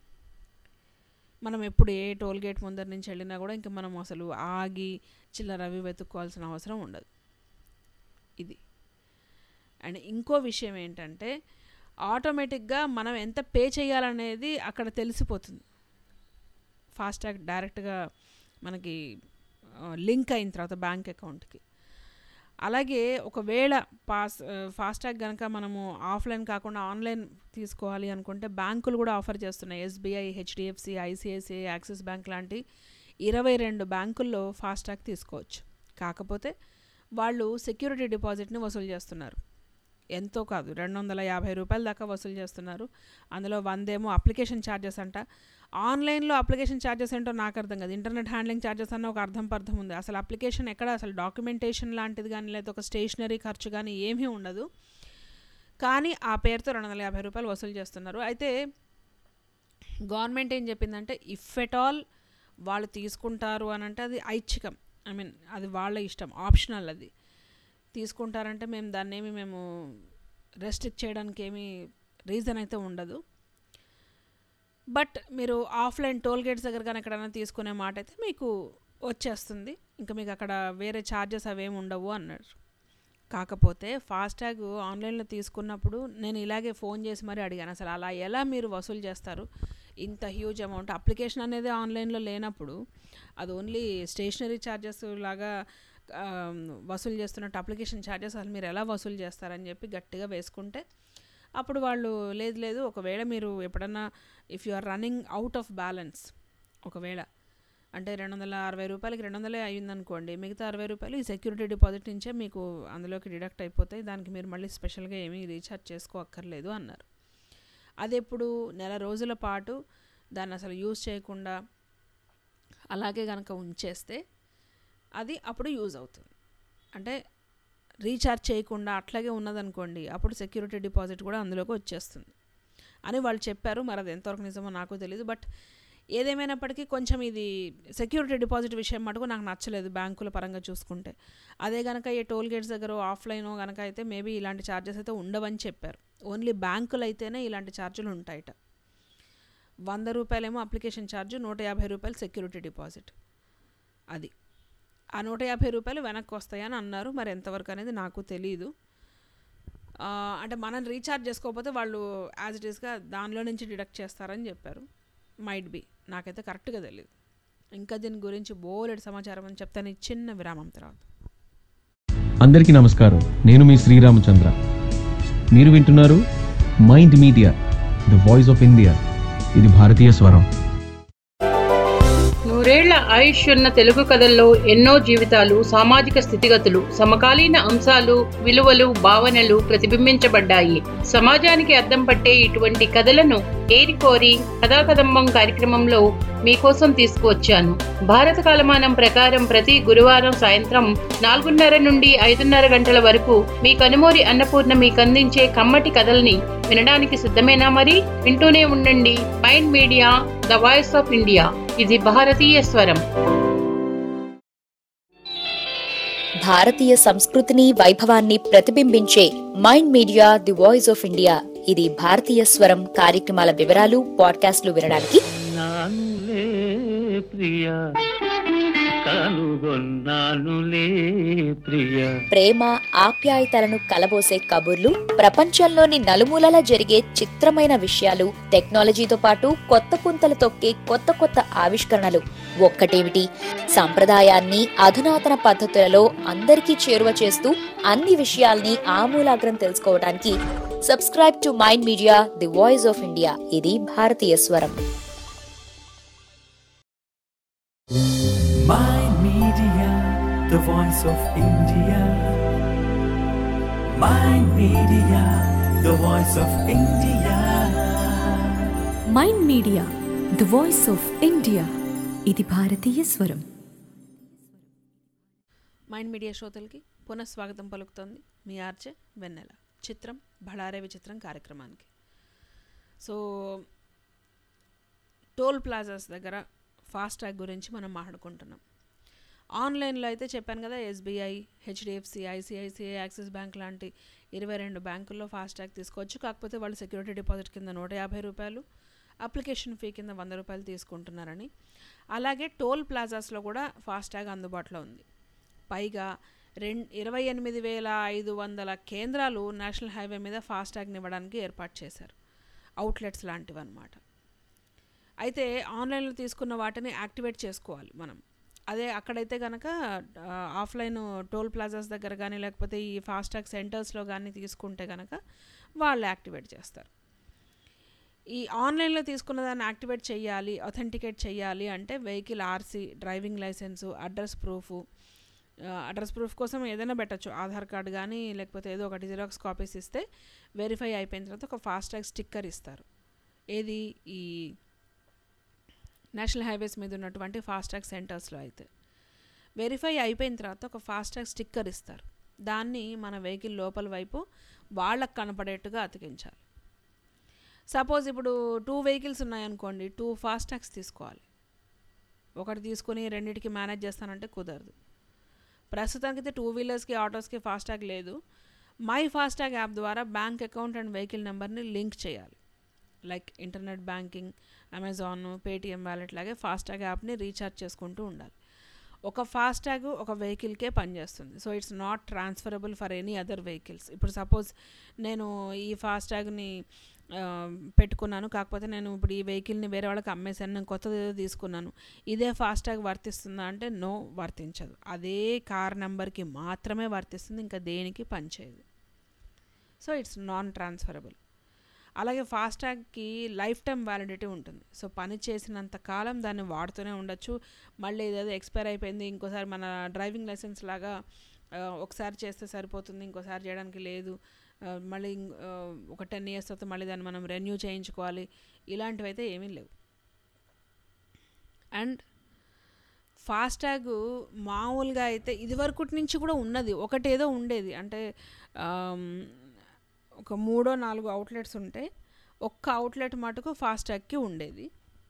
మనం ఎప్పుడు ఏ టోల్ గేట్ ముందర నుంచి వెళ్ళినా కూడా ఇంకా మనం అసలు ఆగి చిల్లర అవి వెతుక్కోవాల్సిన అవసరం ఉండదు ఇది అండ్ ఇంకో విషయం ఏంటంటే ఆటోమేటిక్గా మనం ఎంత పే చేయాలనేది అక్కడ తెలిసిపోతుంది ఫాస్టాగ్ డైరెక్ట్గా మనకి లింక్ అయిన తర్వాత బ్యాంక్ అకౌంట్కి అలాగే ఒకవేళ పాస్ ఫాస్టాగ్ కనుక మనము ఆఫ్లైన్ కాకుండా ఆన్లైన్ తీసుకోవాలి అనుకుంటే బ్యాంకులు కూడా ఆఫర్ చేస్తున్నాయి SBI HDFC ICICI Axis bank లాంటి ఇరవై రెండు బ్యాంకుల్లో ఫాస్టాగ్ తీసుకోవచ్చు కాకపోతే వాళ్ళు సెక్యూరిటీ డిపాజిట్ని వసూలు చేస్తున్నారు ఎంతో కాదు రెండు వందల యాభై రూపాయల దాకా వసూలు చేస్తున్నారు అందులో వందేమో అప్లికేషన్ ఛార్జెస్ అంట ఆన్లైన్లో అప్లికేషన్ ఛార్జెస్ ఏంటో నాకు అర్థం కాదు ఇంటర్నెట్ హ్యాండ్లింగ్ ఛార్జెస్ అన్న ఒక అర్థం పర్థం ఉంది అసలు అప్లికేషన్ ఎక్కడ అసలు డాక్యుమెంటేషన్ లాంటిది కానీ లేదా ఒక స్టేషనరీ ఖర్చు కానీ ఏమీ ఉండదు కానీ ఆ పేరుతో రెండు వందల యాభై రూపాయలు వసూలు చేస్తున్నారు అయితే గవర్నమెంట్ ఏం చెప్పిందంటే ఇఫ్ ఎట్ ఆల్ వాళ్ళు తీసుకుంటారు అని అంటే అది ఐచ్ఛికం ఐ మీన్ అది వాళ్ళ ఇష్టం ఆప్షనల్ అది తీసుకుంటారంటే మేము దాన్ని ఏమి మేము రెస్ట్రిక్ట్ చేయడానికి ఏమీ రీజన్ అయితే ఉండదు బట్ మీరు ఆఫ్లైన్ టోల్ గేట్స్ దగ్గర కానీ ఎక్కడైనా తీసుకునే మాట అయితే మీకు వచ్చేస్తుంది ఇంకా మీకు అక్కడ వేరే ఛార్జెస్ అవేమి ఉండవు అన్నారు కాకపోతే ఫాస్టాగ్ ఆన్లైన్లో తీసుకున్నప్పుడు నేను ఇలాగే ఫోన్ చేసి మరీ అడిగాను అసలు అలా ఎలా మీరు వసూలు చేస్తారు ఇంత హ్యూజ్ అమౌంట్ అప్లికేషన్ అనేది ఆన్లైన్లో లేనప్పుడు అది ఓన్లీ స్టేషనరీ ఛార్జెస్ లాగా ఆ, వసూలు చేస్తున్నట్టు అప్లికేషన్ ఛార్జెస్ అసలు మీరు ఎలా వసూలు చేస్తారని చెప్పి గట్టిగా వేసుకుంటే అప్పుడు వాళ్ళు లేదు లేదు ఒకవేళ మీరు ఎప్పుడన్నా if you are running out of balance ఒకవేళ అంటే రెండు వందల అరవై రూపాయలకి రెండు వందలే అయ్యిందనుకోండి మిగతా అరవై రూపాయలు ఈ సెక్యూరిటీ డిపాజిట్ నుంచే మీకు అందులోకి డిడక్ట్ అయిపోతాయి దానికి మీరు మళ్ళీ స్పెషల్గా ఏమీ రీఛార్జ్ చేసుకోక్కర్లేదు అన్నారు అది ఎప్పుడు నెల రోజుల పాటు దాన్ని అసలు యూజ్ చేయకుండా అలాగే కనుక ఉంచేస్తే అది అప్పుడు యూజ్ అవుతుంది అంటే రీఛార్జ్ చేయకుండా అట్లాగే ఉన్నదనుకోండి అప్పుడు సెక్యూరిటీ డిపాజిట్ కూడా అందులోకి వచ్చేస్తుంది అని వాళ్ళు చెప్పారు మరి అది ఎంతవరకు నిజమో నాకు తెలియదు బట్ ఏదేమైనప్పటికీ కొంచెం ఇది సెక్యూరిటీ డిపాజిట్ విషయం మటుకు నాకు నచ్చలేదు బ్యాంకుల పరంగా చూసుకుంటే అదే కనుక ఈ టోల్ గేట్స్ దగ్గర ఆఫ్లైన్ కనుక అయితే మేబీ ఇలాంటి ఛార్జెస్ అయితే ఉండవని చెప్పారు ఓన్లీ బ్యాంకులు అయితేనే ఇలాంటి ఛార్జీలు ఉంటాయట వంద రూపాయలేమో అప్లికేషన్ ఛార్జ్ నూట యాభై రూపాయలు సెక్యూరిటీ డిపాజిట్ అది ఆ నూట యాభై రూపాయలు వెనక్కి వస్తాయని అన్నారు మరి ఎంతవరకు అనేది నాకు తెలియదు ఆ, అంటే మనం రీఛార్జ్ చేసుకోకపోతే వాళ్ళు యాజ్ ఇట్ ఈస్గా దానిలో నుంచి డిడక్ట్ చేస్తారని చెప్పారు మైట్ బి నాకైతే కరెక్ట్గా తెలియదు ఇంకా దీని గురించి బోలెడు సమాచారం అని చెప్తాను ఈ చిన్న విరామం తర్వాత అందరికీ నమస్కారం నేను మీ శ్రీరామచంద్ర మీరు వింటున్నారు Mind Media the voice of India ఇది భారతీయ స్వరం నూరేళ్ల ఆయుష్ ఉన్న తెలుగు కథల్లో ఎన్నో జీవితాలు సామాజిక స్థితిగతులు సమకాలీన అంశాలు విలువలు భావనలు ప్రతిబింబించబడ్డాయి సమాజానికి అద్దం పట్టే ఇటువంటి కథలను ఏరికోరి కథాకదంబం కార్యక్రమంలో మీకోసం తీసుకువచ్చాను భారత కాలమానం ప్రకారం ప్రతి గురువారం సాయంత్రం నాలుగున్నర నుండి ఐదున్నర గంటల వరకు మీ కనుమూరి అన్నపూర్ణ మీకు అందించే కమ్మటి కథల్ని వినడానికి సిద్ధమేనా మరి వింటూనే ఉండండి Mind Media the voice of India ఇది భారతీయ స్వరం భారతీయ సంస్కృతిని వైభవాన్ని ప్రతిబింబించే Mind Media the voice of India ఇది భారతీయ స్వరం కార్యక్రమాల వివరాలు పాడ్కాస్ట్లు వినడానికి నానులే ప్రియ కనుగొన్నానులే ప్రియ ప్రేమ ఆప్యాయతలను కలబోసే కబుర్లు ప్రపంచంలోని నలుమూలలా జరిగే చిత్రమైన విషయాలు టెక్నాలజీతో పాటు కొత్త పుంతలు తొక్కే కొత్త కొత్త ఆవిష్కరణలు ఒక్కటేమిటి సంప్రదాయాన్ని అధునాతన పద్ధతులలో అందరికీ చేరువ చేస్తూ అన్ని విషయాల్ని ఆమూలాగ్రం తెలుసుకోవడానికి subscribe to Mind Media the voice of India ఇది భారతీయ స్వరం Mind Media, the voice of India. Mind Media, the voice of India. Mind Media the voice of India ఇది భారతీయ స్వరం మైండ్ మీడియా శ్రోతలకి పునఃస్వాగతం పలుకుతోంది మీ ఆర్జే వెన్నెల చిత్రం బళారే విచిత్రం కార్యక్రమానికి సో టోల్ ప్లాజాస్ దగ్గర ఫాస్టాగ్ గురించి మనం మాట్లాడుకుంటున్నాం ఆన్లైన్లో అయితే చెప్పాను కదా SBI HDFC ICICI Axis bank లాంటి ఇరవై రెండు బ్యాంకుల్లో ఫాస్టాగ్ తీసుకోవచ్చు కాకపోతే వాళ్ళు సెక్యూరిటీ డిపాజిట్ కింద నూట యాభై రూపాయలు అప్లికేషన్ ఫీ కింద వంద రూపాయలు తీసుకుంటున్నారని అలాగే టోల్ ప్లాజాస్లో కూడా ఫాస్టాగ్ అందుబాటులో ఉంది పైగా రెండు ఇరవై ఎనిమిది వేల ఐదు వందల కేంద్రాలు నేషనల్ హైవే మీద ఫాస్టాగ్ని ఇవ్వడానికి ఏర్పాటు చేశారు అవుట్లెట్స్ లాంటివి అనమాట అయితే ఆన్లైన్లో తీసుకున్న వాటిని యాక్టివేట్ చేసుకోవాలి మనం అదే అక్కడైతే కనుక ఆఫ్లైన్ టోల్ ప్లాజాస్ దగ్గర కానీ లేకపోతే ఈ ఫాస్టాగ్ సెంటర్స్లో కానీ తీసుకుంటే కనుక వాళ్ళు యాక్టివేట్ చేస్తారు ఈ ఆన్లైన్లో తీసుకున్న దాన్ని యాక్టివేట్ చేయాలి అథెంటికేట్ చేయాలి అంటే vehicle RC driving licence address proof address proof కోసం ఏదైనా పెట్టచ్చు ఆధార్ కార్డు కానీ లేకపోతే ఏదో ఒకటి జిరాక్స్ కాపీస్ ఇస్తే వెరిఫై అయిపోయిన తర్వాత ఒక ఫాస్టాగ్ స్టిక్కర్ ఇస్తారు ఏది ఈ నేషనల్ హైవేస్ మీద ఉన్నటువంటి ఫాస్టాగ్ సెంటర్స్లో అయితే వెరిఫై అయిపోయిన తర్వాత ఒక ఫాస్టాగ్ స్టిక్కర్ ఇస్తారు దాన్ని మన వెహికల్ లోపల వైపు వాళ్ళకు కనపడేట్టుగా అతికించాలి సపోజ్ ఇప్పుడు టూ వెహికల్స్ ఉన్నాయనుకోండి టూ ఫాస్టాగ్స్ తీసుకోవాలి ఒకటి తీసుకొని రెండింటికి మేనేజ్ చేస్తానంటే కుదరదు ప్రస్తుతానికి అయితే టూ వీలర్స్కి ఆటోస్కి ఫాస్టాగ్ లేదు మై ఫాస్టాగ్ యాప్ ద్వారా బ్యాంక్ అకౌంట్ అండ్ వెహికల్ నెంబర్ని లింక్ చేయాలి like internet banking Amazon Paytm wallet లాగే ఫాస్టాగ్ యాప్ని రీఛార్జ్ చేసుకుంటూ ఉండాలి ఒక ఫాస్టాగ్ ఒక వెహికల్కే పనిచేస్తుంది so it's not transferable for any other vehicles ఇప్పుడు సపోజ్ నేను ఈ ఫాస్టాగ్ని పెట్టుకున్నాను కాకపోతే నేను ఇప్పుడు ఈ వెహికల్ని వేరే వాళ్ళకి అమ్మేశాను నేను కొత్తది ఏదో తీసుకున్నాను ఇదే ఫాస్టాగ్ వర్తిస్తుందా అంటే నో వర్తించదు అదే కార్ నెంబర్కి మాత్రమే వర్తిస్తుంది ఇంకా దేనికి పనిచేయదు సో ఇట్స్ నాన్ ట్రాన్స్ఫరబుల్ అలాగే ఫాస్టాగ్కి లైఫ్ టైం వ్యాలిడిటీ ఉంటుంది సో పని చేసినంత కాలం దాన్ని వాడుతూనే ఉండొచ్చు మళ్ళీ ఇదేదో ఎక్స్పైర్ అయిపోయింది ఇంకోసారి మన డ్రైవింగ్ లైసెన్స్ లాగా ఒకసారి చేస్తే సరిపోతుంది ఇంకోసారి చేయడానికి లేదు మళ్ళీ ఒక టెన్ ఇయర్స్ తర్వాత మళ్ళీ దాన్ని మనం రెన్యూ చేయించుకోవాలి ఇలాంటివి అయితే ఏమీ లేవు అండ్ ఫాస్టాగ్ మామూలుగా అయితే ఇదివరకు నుంచి కూడా ఉన్నది ఒకటేదో ఉండేది అంటే ఒక మూడో నాలుగు అవుట్లెట్స్ ఉంటే ఒక్క అవుట్లెట్ మటుకు ఫాస్టాగ్కి ఉండేది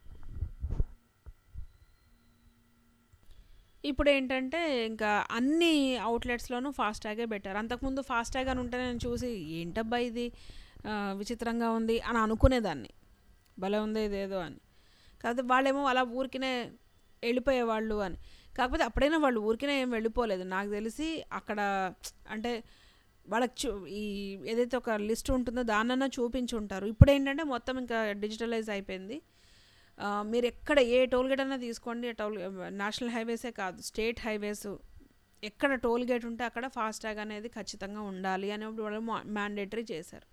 ఇప్పుడు ఏంటంటే ఇంకా అన్ని అవుట్లెట్స్లోనూ ఫాస్టాగే పెట్టారు అంతకుముందు ఫాస్టాగ్ అని ఉంటే నేను చూసి ఏంటబ్బా ఇది ఆ, విచిత్రంగా ఉంది అని అనుకునేదాన్ని భలే ఉంది ఇదేదో అని కాకపోతే వాళ్ళేమో అలా ఊరికినే వెళ్ళిపోయేవాళ్ళు అని కాకపోతే అప్పుడైనా వాళ్ళు ఊరికినే ఏం వెళ్ళిపోలేదు నాకు తెలిసి అక్కడ అంటే వాళ్ళకి చూ ఈ ఏదైతే ఒక లిస్ట్ ఉంటుందో దాన్నన్నా చూపించి ఉంటారు ఇప్పుడు ఏంటంటే మొత్తం ఇంకా డిజిటలైజ్ అయిపోయింది ఆ, మీరు ఎక్కడ ఏ టోల్ గేట్ అన్నా తీసుకోండి టోల్ నేషనల్ హైవేసే కాదు స్టేట్ హైవేస్ ఎక్కడ టోల్ గేట్ ఉంటే అక్కడ ఫాస్టాగ్ అనేది ఖచ్చితంగా ఉండాలి అని వాళ్ళు మ్యాండేటరీ చేశారు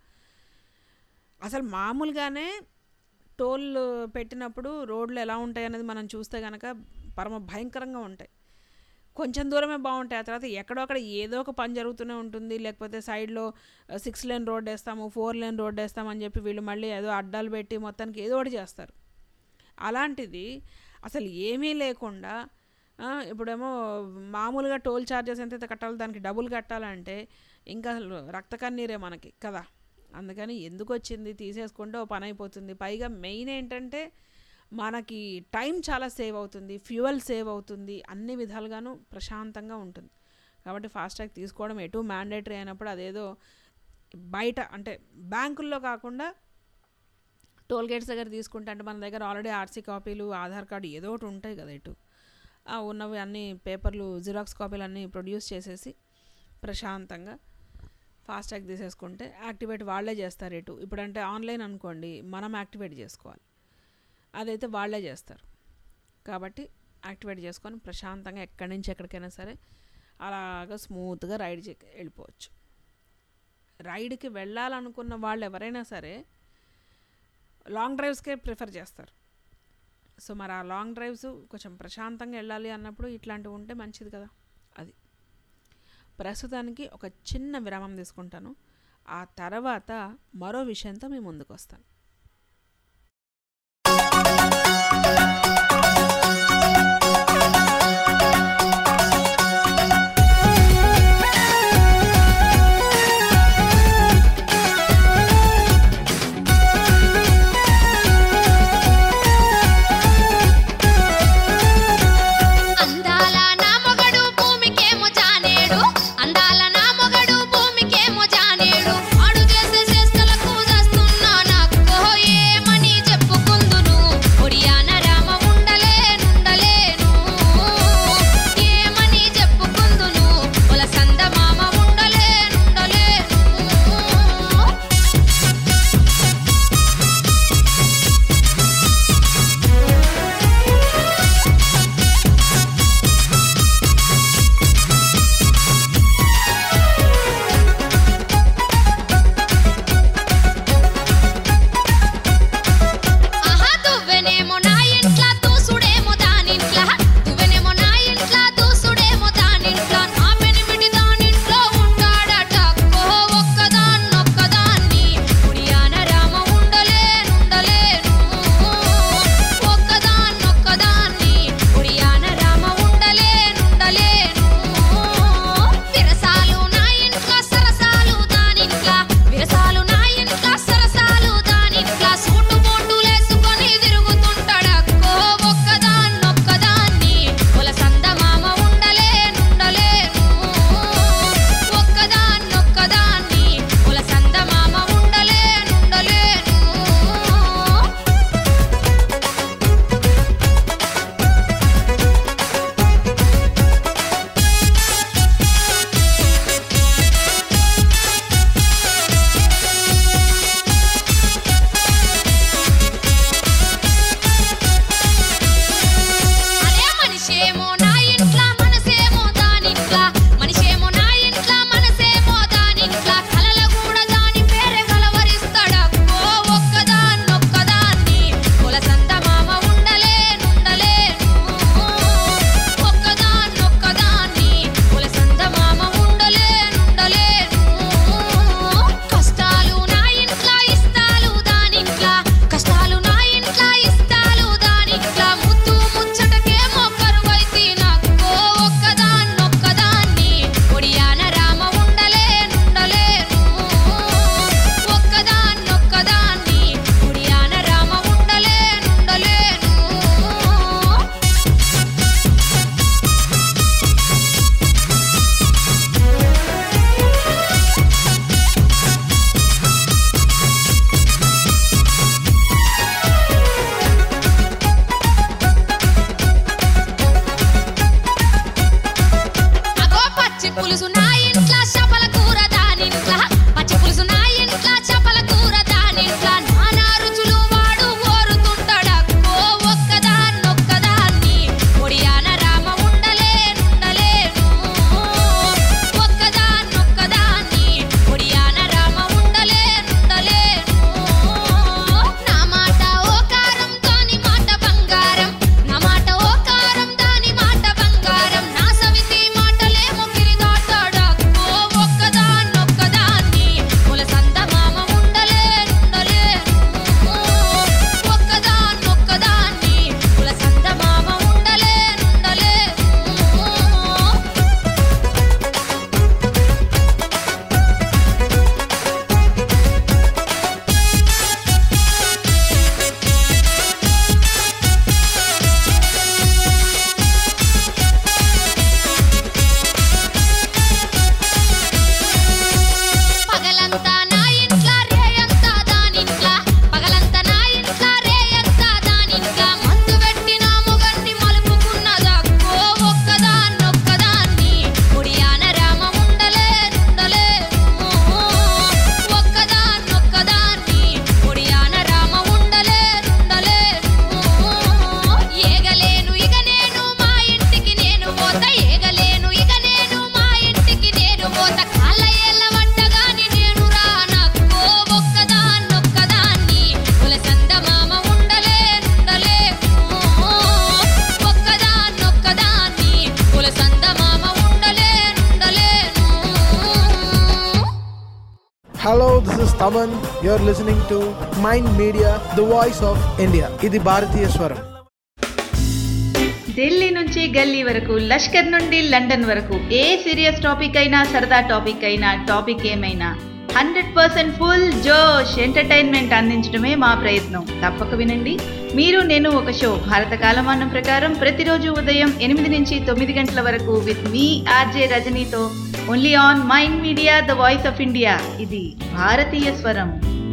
అసలు మామూలుగానే టోల్ పెట్టినప్పుడు రోడ్లు ఎలా ఉంటాయి అనేది మనం చూస్తే కనుక పరమ భయంకరంగా ఉంటాయి కొంచెం దూరమే బాగుంటాయి ఆ తర్వాత ఎక్కడో అక్కడ ఏదో ఒక పని జరుగుతూనే ఉంటుంది లేకపోతే సైడ్లో సిక్స్ లేన్ రోడ్ వేస్తాము ఫోర్ లేన్ రోడ్ వేస్తామని చెప్పి వీళ్ళు మళ్ళీ ఏదో అడ్డాలు పెట్టి మొత్తానికి ఏదో ఒకటి చేస్తారు అలాంటిది అసలు ఏమీ లేకుండా ఆ, ఇప్పుడేమో మామూలుగా టోల్ ఛార్జెస్ ఎంత కట్టాలో దానికి డబుల్ కట్టాలంటే ఇంకా అసలు రక్త కన్నీరే మనకి కదా అందుకని ఎందుకు వచ్చింది తీసేసుకుంటే ఓ పని అయిపోతుంది పైగా మెయిన్ ఏంటంటే మనకి టైం చాలా సేవ్ అవుతుంది ఫ్యూయల్ సేవ్ అవుతుంది అన్ని విధాలుగాను ప్రశాంతంగా ఉంటుంది కాబట్టి ఫాస్టాగ్ తీసుకోవడం ఎటు మ్యాండేటరీ అయినప్పుడు అదేదో బయట అంటే బ్యాంకుల్లో కాకుండా టోల్ గేట్స్ దగ్గర తీసుకుంటే అంటే మన దగ్గర ఆల్రెడీ ఆర్సీ కాపీలు ఆధార్ కార్డు ఏదో ఒకటి ఉంటాయి కదా ఇటు ఆ ఉన్నవి అన్ని పేపర్లు జిరాక్స్ కాపీలు అన్నీ ప్రొడ్యూస్ చేసేసి ప్రశాంతంగా ఫాస్టాగ్ తీసేసుకుంటే యాక్టివేట్ వాళ్ళే చేస్తారు ఇటు ఇప్పుడంటే ఆన్లైన్ అనుకోండి మనం యాక్టివేట్ చేసుకోవాలి అదైతే వాళ్ళే చేస్తారు కాబట్టి యాక్టివేట్ చేసుకొని ప్రశాంతంగా ఎక్కడి నుంచి ఎక్కడికైనా సరే అలాగా స్మూత్గా రైడ్ చే వెళ్ళిపోవచ్చు రైడ్కి వెళ్ళాలనుకున్న వాళ్ళు ఎవరైనా సరే లాంగ్ డ్రైవ్స్కే ప్రిఫర్ చేస్తారు సో మరి ఆ లాంగ్ డ్రైవ్స్ కొంచెం ప్రశాంతంగా వెళ్ళాలి అన్నప్పుడు ఇట్లాంటివి ఉంటే మంచిది కదా అది ప్రస్తుతానికి ఒక చిన్న విరామం తీసుకుంటాను ఆ తర్వాత మరో విషయంతో మీ ముందుకు వస్తాను అందాల నా మొగడు భూమికేమో జానేడు అందాల నా మొగడు భూమికేమో జానేడు ఆడు చేసే చేష్టలకు చేస్తున్నా నాకు Aman, you're listening to Mind Media, the voice of India. ఇది భారతీయ స్వరం ఢిల్లీ నుంచి గల్లీ వరకు లష్కర్ నుండి లండన్ వరకు ఏ సీరియస్ టాపిక్ అయినా సరదా టాపిక్ అయినా టాపిక్ ఏమైనా హండ్రెడ్ పర్సెంట్ ఫుల్ జోష్ ఎంటర్టైన్మెంట్ అందించడమే మా ప్రయత్నం తప్పక వినండి మీరు నేను ఒక షో భారత కాలమానం ప్రకారం ప్రతిరోజు ఉదయం ఎనిమిది నుంచి తొమ్మిది గంటల వరకు విత్ మీ ఆర్జే రజనీతో only on Mind Media the voice of India ఇది భారతీయ స్వరం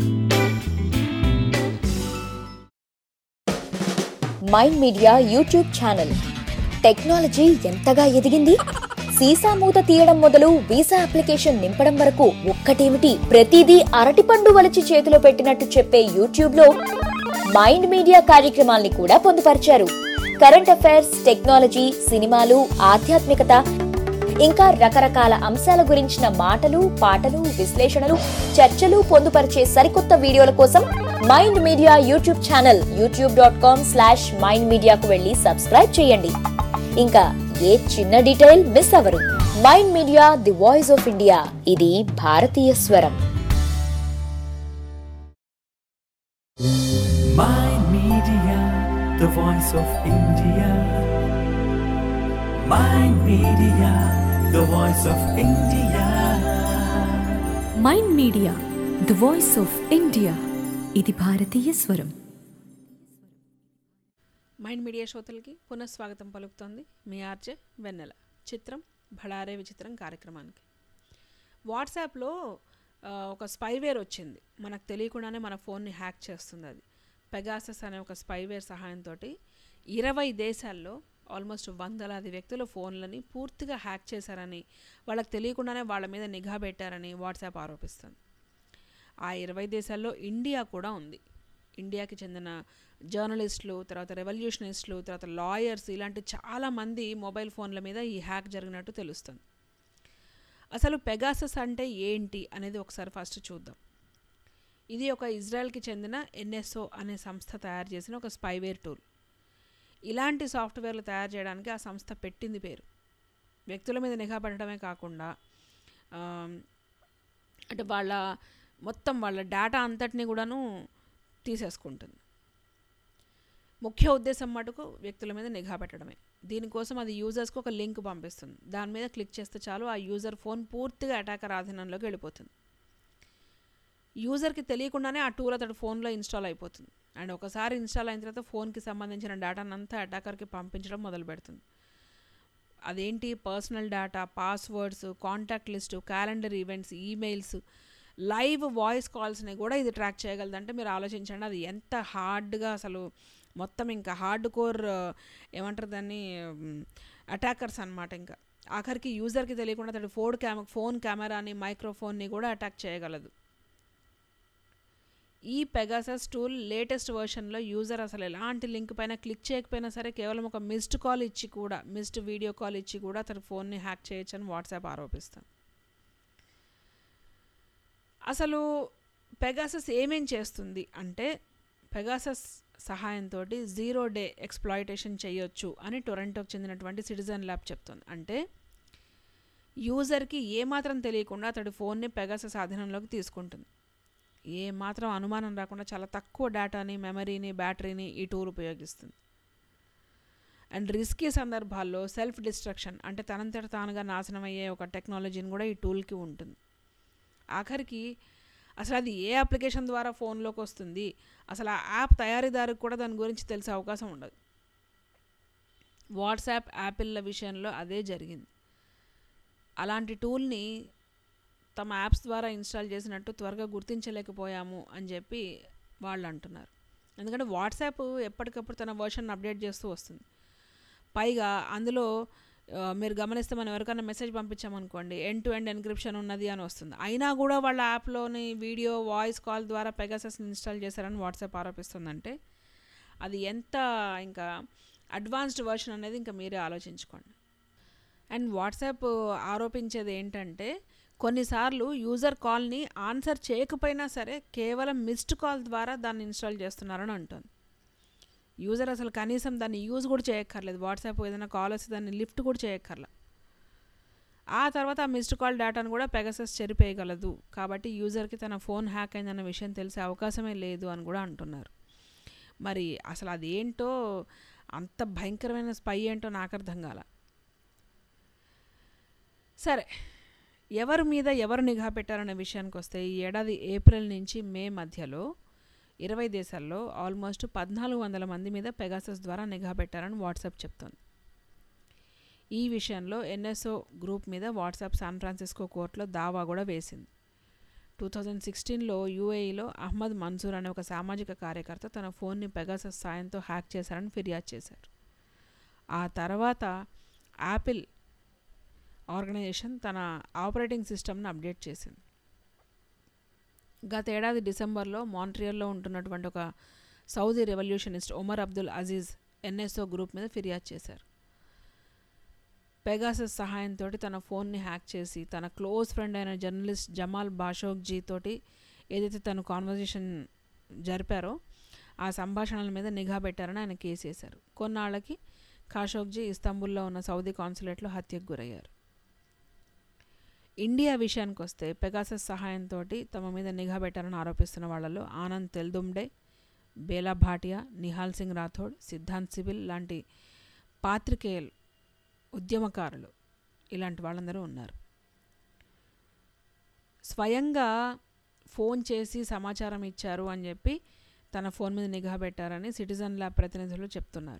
Mind Media YouTube channel technology ఎంతగా ఎదిగింది సీసా మూత తీయడం మొదలు వీసా అప్లికేషన్ నింపడం వరకు ఒక్కటేమిటి ప్రతిదీ అరటిపండు వలిచి చేతిలో పెట్టినట్టు చెప్పే యూట్యూబ్ లో మైండ్ మీడియా కార్యక్రమాల్ని కూడా పొందుపరిచారు కరెంట్ అఫైర్స్ టెక్నాలజీ సినిమాలు ఆధ్యాత్మికత ఇంకా రకరకాల అంశాల గురించిన మాటలు పాటలు విశ్లేషణలు చర్చలు పొందుపరిచే సరికొత్త వీడియోల కోసం Mind Media YouTube channel YouTube dot com slash Mind మీడియాకు వెళ్ళి సబ్స్క్రైబ్ చేయండి ఇంకా ఏ చిన్న డీటెయిల్ మిస్ అవ్వరు Mind Media the voice of India ఇది భారతీయ స్వరం Mind Media, the voice of India. Mind Media, the voice of India. Mind Media the voice of India ఇది భారతీయ స్వరం మైండ్ మీడియా శ్రోతలకి పునఃస్వాగతం పలుకుతోంది మీ ఆర్జే వెన్నెల చిత్రం భళారే విచిత్రం కార్యక్రమానికి వాట్సాప్లో ఆ, ఒక స్పైవేర్ వచ్చింది మనకు తెలియకుండానే మన ఫోన్ని హ్యాక్ చేస్తుంది అది పెగాసస్ అనే ఒక స్పైవేర్ సహాయంతో ఇరవై దేశాల్లో ఆల్మోస్ట్ వందలాది వ్యక్తుల ఫోన్లని పూర్తిగా హ్యాక్ చేశారని వాళ్ళకి తెలియకుండానే వాళ్ళ మీద నిఘా పెట్టారని వాట్సాప్ ఆరోపిస్తుంది ఆ ఇరవై దేశాల్లో ఇండియా కూడా ఉంది ఇండియాకి చెందిన జర్నలిస్టులు తర్వాత రెవల్యూషనిస్టులు తర్వాత లాయర్స్ ఇలాంటి చాలామంది మొబైల్ ఫోన్ల మీద ఈ హ్యాక్ జరిగినట్టు తెలుస్తుంది అసలు పెగాసస్ అంటే ఏంటి అనేది ఒకసారి ఫస్ట్ చూద్దాం ఇది ఒక ఇజ్రాయెల్కి చెందిన ఎన్ఎస్ఓ అనే సంస్థ తయారు చేసిన ఒక స్పైవేర్ టూల్ ఇలాంటి సాఫ్ట్వేర్లు తయారు చేయడానికి ఆ సంస్థ పెట్టింది పేరు వ్యక్తుల మీద నిఘా పెట్టడమే కాకుండా ఆమ్, అంటే వాళ్ళ మొత్తం వాళ్ళ డేటా అంతటిని కూడాను తీసేసుకుంటుంది ముఖ్య ఉద్దేశం మటుకు వ్యక్తుల మీద నిఘా పెట్టడమే దీనికోసం అది యూజర్స్కి ఒక లింక్ పంపిస్తుంది దాని మీద క్లిక్ చేస్తే చాలు ఆ యూజర్ ఫోన్ పూర్తిగా అటాకర్ ఆధీనంలోకి వెళ్ళిపోతుంది యూజర్కి తెలియకుండానే ఆ టూల్ అతడు ఫోన్లో ఇన్స్టాల్ అయిపోతుంది అండ్ ఒకసారి ఇన్స్టాల్ అయిన తర్వాత ఫోన్కి సంబంధించిన డేటాను అంతా అటాకర్కి పంపించడం మొదలు పెడుతుంది అదేంటి personal data passwords contact list calendar events emails live voice కాల్స్ని కూడా ఇది ట్రాక్ చేయగలదంటే మీరు ఆలోచించండి అది ఎంత హార్డ్గా అసలు మొత్తం ఇంకా హార్డ్ కోర్ ఏమంటారు దాన్ని అటాకర్స్ అనమాట ఇంకా ఆఖరికి యూజర్కి తెలియకుండా అతడు ఫోన్ కెమె ఫోన్ కెమెరాని మైక్రోఫోన్ని కూడా అటాక్ చేయగలదు ఈ పెగాసస్ టూల్ లేటెస్ట్ వర్షన్లో యూజర్ అసలు ఎలాంటి లింక్ పైన క్లిక్ చేయకపోయినా సరే కేవలం ఒక మిస్డ్ కాల్ ఇచ్చి కూడా మిస్డ్ వీడియో కాల్ ఇచ్చి కూడా అతని ఫోన్ని హ్యాక్ చేయొచ్చని వాట్సాప్ ఆరోపిస్తాను అసలు పెగాసస్ ఏమేం చేస్తుంది అంటే పెగాసస్ సహాయంతో జీరో డే ఎక్స్ప్లాయిటేషన్ చేయొచ్చు అని టొరంటోకి చెందినటువంటి సిటిజన్ ల్యాబ్ చెప్తుంది అంటే యూజర్కి ఏమాత్రం తెలియకుండా అతడి ఫోన్ని పెగాసస్ ఆధీనంలోకి తీసుకుంటుంది ఏ మాత్రం అనుమానం రాకుండా చాలా తక్కువ డేటాని మెమరీని బ్యాటరీని ఈ టూల్ ఉపయోగిస్తుంది అండ్ రిస్కీ సందర్భాల్లో సెల్ఫ్ డిస్ట్రక్షన్ అంటే తనంతట తానుగా నాశనం అయ్యే ఒక టెక్నాలజీని కూడా ఈ టూల్కి ఉంటుంది ఆఖరికి అసలు అది ఏ అప్లికేషన్ ద్వారా ఫోన్లోకి వస్తుంది అసలు ఆ యాప్ తయారీదారుకు కూడా దాని గురించి తెలిసే అవకాశం ఉండదు వాట్సాప్ యాపిల్ల విషయంలో అదే జరిగింది అలాంటి టూల్ని తమ యాప్స్ ద్వారా ఇన్స్టాల్ చేసినట్టు త్వరగా గుర్తించలేకపోయాము అని చెప్పి వాళ్ళు అంటున్నారు ఎందుకంటే వాట్సాప్ ఎప్పటికప్పుడు తన వర్షన్ అప్డేట్ చేస్తూ వస్తుంది పైగా అందులో ఆ, మీరు గమనిస్తే మనం ఎవరికైనా మెసేజ్ పంపించామనుకోండి ఎండ్ టు ఎండ్ ఎన్క్రిప్షన్ ఉన్నది అని వస్తుంది అయినా కూడా వాళ్ళ యాప్లోని వీడియో వాయిస్ కాల్ ద్వారా పెగాసస్ని ఇన్స్టాల్ చేశారని వాట్సాప్ ఆరోపిస్తుందంటే అది ఎంత ఇంకా అడ్వాన్స్డ్ వర్షన్ అనేది ఇంకా మీరే ఆలోచించుకోండి అండ్ వాట్సాప్ ఆరోపించేది ఏంటంటే కొన్నిసార్లు యూజర్ కాల్ని ఆన్సర్ చేయకపోయినా సరే కేవలం మిస్డ్ కాల్ ద్వారా దాన్ని ఇన్స్టాల్ చేస్తున్నారని అంటుంది యూజర్ అసలు కనీసం దాన్ని యూజ్ కూడా చేయక్కర్లేదు వాట్సాప్ ఏదైనా కాల్ వస్తే దాన్ని లిఫ్ట్ కూడా చేయక్కర్లా ఆ తర్వాత ఆ మిస్డ్ కాల్ డేటాను కూడా పెగసస్ చెరిపేయగలదు కాబట్టి యూజర్కి తన ఫోన్ హ్యాక్ అయిందన్న విషయం తెలిసే అవకాశమే లేదు అని కూడా అంటున్నారు మరి అసలు అదేంటో అంత భయంకరమైన స్పై ఏంటో నాకు అర్థం కాల సరే ఎవరి మీద ఎవరు నిఘా పెట్టారనే విషయానికి వస్తే ఈ ఏడాది ఏప్రిల్ నుంచి మే మధ్యలో ఇరవై దేశాల్లో ఆల్మోస్ట్ పద్నాలుగు వందల మంది మీద పెగాసస్ ద్వారా నిఘా పెట్టారని వాట్సాప్ చెప్తోంది ఈ విషయంలో ఎన్ఎస్ఓ గ్రూప్ మీద వాట్సాప్ శాన్ ఫ్రాన్సిస్కో కోర్టులో దావా కూడా వేసింది టూ థౌజండ్ సిక్స్టీన్లో యూఏఈలో అహ్మద్ మన్సూర్ అనే ఒక సామాజిక కార్యకర్త తన ఫోన్ని పెగాసస్ సాయంతో హ్యాక్ చేశారని ఫిర్యాదు చేశారు ఆ తర్వాత యాపిల్ ఆర్గనైజేషన్ తన ఆపరేటింగ్ సిస్టమ్ను అప్డేట్ చేసింది గత ఏడాది డిసెంబర్లో మాంట్రియల్లో ఉంటున్నటువంటి ఒక Saudi revolutionist Omar Abdul Aziz NSO group మీద ఫిర్యాదు చేశారు పెగాసస్ సహాయంతో తన ఫోన్ని హ్యాక్ చేసి తన క్లోజ్ ఫ్రెండ్ అయిన జర్నలిస్ట్ జమాల్ బాషోక్జీ తోటి ఏదైతే తను కాన్వర్జేషన్ జరిపారో ఆ సంభాషణల మీద నిఘా పెట్టారని ఆయన కేసు వేశారు కొన్నాళ్ళకి ఖాషోక్జీ ఇస్తాంబుల్లో ఉన్న సౌదీ కాన్సులేట్లో హత్యకు గురయ్యారు ఇండియా విషయానికి వస్తే పెగాసస్ సహాయంతో తమ మీద నిఘా పెట్టారని ఆరోపిస్తున్న వాళ్ళలో ఆనంద్ తెల్దుండే బేలా భాటియా నిహాల్ సింగ్ రాథోడ్ సిద్ధాంత్ సిబిల్ లాంటి పాత్రికేయులు ఉద్యమకారులు ఇలాంటి వాళ్ళందరూ ఉన్నారు స్వయంగా ఫోన్ చేసి సమాచారం ఇచ్చారు అని చెప్పి తన ఫోన్ మీద నిఘా పెట్టారని సిటిజన్ ల్యాబ్ ప్రతినిధులు చెప్తున్నారు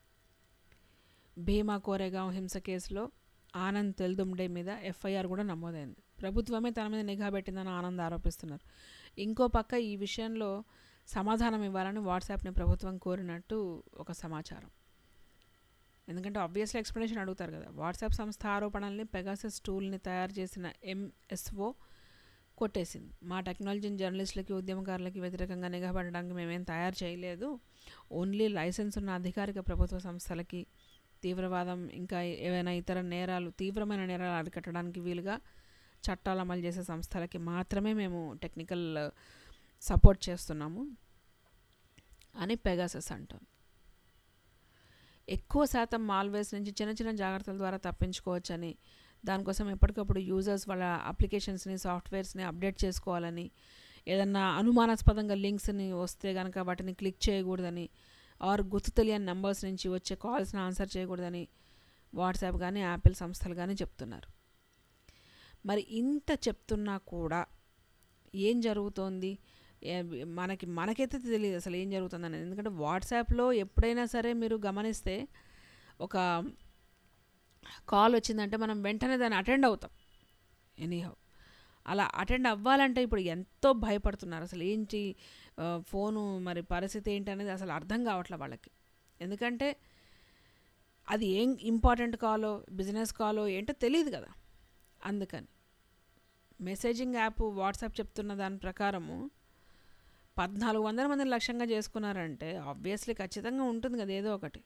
భీమా కోరేగాం హింస కేసులో ఆనంద్ తెల్దుండే మీద ఎఫ్ఐఆర్ కూడా నమోదైంది ప్రభుత్వమే తన మీద నిఘా పెట్టిందని ఆనంద్ ఆరోపిస్తున్నారు ఇంకో పక్క ఈ విషయంలో సమాధానం ఇవ్వాలని వాట్సాప్ని ప్రభుత్వం కోరినట్టు ఒక సమాచారం ఎందుకంటే ఆబ్వియస్లీ ఎక్స్ప్లెనేషన్ అడుగుతారు కదా వాట్సాప్ సంస్థ ఆరోపణల్ని పెగాసస్ టూల్ని తయారు చేసిన ఎంఎస్ఓ కొట్టేసింది మా టెక్నాలజీని జర్నలిస్టులకి ఉద్యమకారులకి వ్యతిరేకంగా నిఘా పెట్టడానికి మేమేం తయారు చేయలేదు ఓన్లీ లైసెన్స్ ఉన్న అధికారిక ప్రభుత్వ సంస్థలకి తీవ్రవాదం ఇంకా ఏవైనా ఇతర నేరాలు తీవ్రమైన నేరాలు అరికట్టడానికి వీలుగా చట్టాలు అమలు చేసే సంస్థలకి మాత్రమే మేము టెక్నికల్ సపోర్ట్ చేస్తున్నాము అని పెగాసస్ అంటాం ఎక్కువ శాతం మాల్వేస్ నుంచి చిన్న చిన్న జాగ్రత్తల ద్వారా తప్పించుకోవచ్చని దానికోసం ఎప్పటికప్పుడు యూజర్స్ వాళ్ళ అప్లికేషన్స్ని సాఫ్ట్వేర్స్ని అప్డేట్ చేసుకోవాలని ఏదన్నా అనుమానాస్పదంగా లింక్స్ని వస్తే కనుక వాటిని క్లిక్ చేయకూడదని ఆర్ గుర్తు తెలియని నెంబర్స్ నుంచి వచ్చే కాల్స్ని ఆన్సర్ చేయకూడదని వాట్సాప్ కానీ యాపిల్ సంస్థలు కానీ చెప్తున్నారు మరి ఇంత చెప్తున్నా కూడా ఏం జరుగుతోంది ఏ- మనకి మనకైతే తెలియదు అసలు ఏం జరుగుతుంది అనేది ఎందుకంటే వాట్సాప్లో ఎప్పుడైనా సరే మీరు గమనిస్తే ఒక కాల్ వచ్చిందంటే మనం వెంటనే దాన్ని అటెండ్ అవుతాం ఎనీహౌ అలా అటెండ్ అవ్వాలంటే ఇప్పుడు ఎంతో భయపడుతున్నారు అసలు ఏంటి ఆ, ఫోను మరి పరిస్థితి ఏంటి అనేది అసలు అర్థం కావట్లే వాళ్ళకి ఎందుకంటే అది ఏం ఇంపార్టెంట్ కాలో బిజినెస్ కాలో ఏంటో తెలియదు కదా అందుకని మెసేజింగ్ యాప్ వాట్సాప్ చెప్తున్న దాని ప్రకారము పద్నాలుగు వందల మందిని లక్ష్యంగా చేసుకున్నారంటే ఆబ్వియస్లీ ఖచ్చితంగా ఉంటుంది కదా ఏదో ఒకటి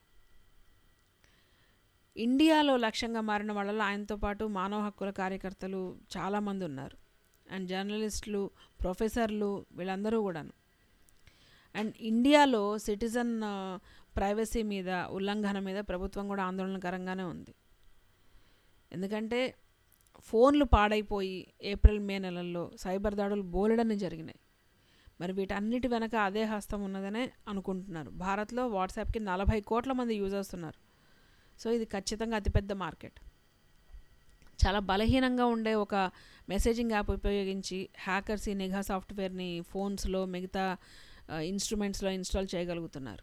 ఇండియాలో లక్ష్యంగా మారిన వాళ్ళలో ఆయనతో పాటు మానవ హక్కుల కార్యకర్తలు చాలామంది ఉన్నారు అండ్ జర్నలిస్టులు ప్రొఫెసర్లు వీళ్ళందరూ కూడాను అండ్ ఇండియాలో సిటిజన్ ప్రైవసీ మీద ఉల్లంఘన మీద ప్రభుత్వం కూడా ఆందోళనకరంగానే ఉంది ఎందుకంటే ఫోన్లు పాడైపోయి ఏప్రిల్ మే నెలల్లో సైబర్ దాడులు బోలెడని జరిగినాయి మరి వీటన్నిటి వెనక అదే హస్తం ఉన్నదనే అనుకుంటున్నారు భారత్లో వాట్సాప్కి నలభై కోట్ల మంది యూజర్స్ ఉన్నారు సో ఇది ఖచ్చితంగా అతిపెద్ద మార్కెట్ చాలా బలహీనంగా ఉండే ఒక మెసేజింగ్ యాప్ ఉపయోగించి హ్యాకర్స్ ఈ నిఘా సాఫ్ట్వేర్ని ఫోన్స్లో మిగతా ఇన్స్ట్రుమెంట్స్లో ఇన్స్టాల్ చేయగలుగుతున్నారు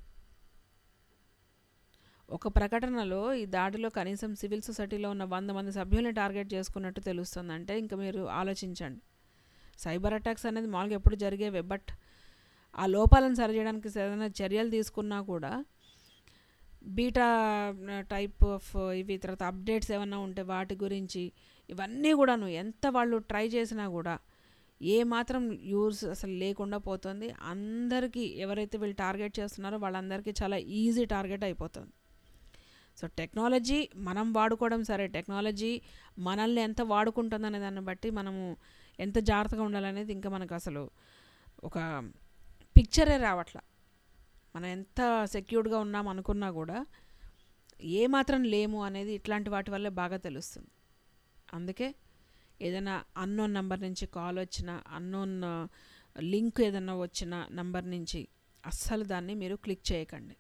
ఒక ప్రకటనలో ఈ దాడిలో కనీసం సివిల్ సొసైటీలో ఉన్న వంద మంది సభ్యుల్ని టార్గెట్ చేసుకున్నట్టు తెలుస్తుంది అంటే ఇంకా మీరు ఆలోచించండి సైబర్ అటాక్స్ అనేది మామూలుగా ఎప్పుడు జరిగేవే బట్ ఆ లోపాలను సరిచేయడానికి ఏదైనా చర్యలు తీసుకున్నా కూడా బీటా టైప్ ఆఫ్ ఇవి తర్వాత అప్డేట్స్ ఏమన్నా ఉంటే వాటి గురించి ఇవన్నీ కూడాను ఎంత వాళ్ళు ట్రై చేసినా కూడా ఏ మాత్రం యూజ్ అసలు లేకుండా పోతుంది అందరికీ ఎవరైతే వీళ్ళు టార్గెట్ చేస్తున్నారో వాళ్ళందరికీ చాలా ఈజీ టార్గెట్ అయిపోతుంది సో టెక్నాలజీ మనం వాడుకోవడం సరే టెక్నాలజీ మనల్ని ఎంత వాడుకుంటుందనే దాన్ని బట్టి మనము ఎంత జాగ్రత్తగా ఉండాలనేది ఇంకా మనకు అసలు ఒక పిక్చరే రావట్లా మనం ఎంత సెక్యూర్డ్గా ఉన్నాం అనుకున్నా కూడా ఏ మాత్రం లేము అనేది ఇట్లాంటి వాటి వల్లే బాగా తెలుస్తుంది అందుకే ఏదైనా అన్నోన్ నెంబర్ నుంచి కాల్ వచ్చినా అన్నోన్ లింక్ ఏదైనా వచ్చిన నంబర్ నుంచి అస్సలు దాన్ని మీరు క్లిక్ చేయకండి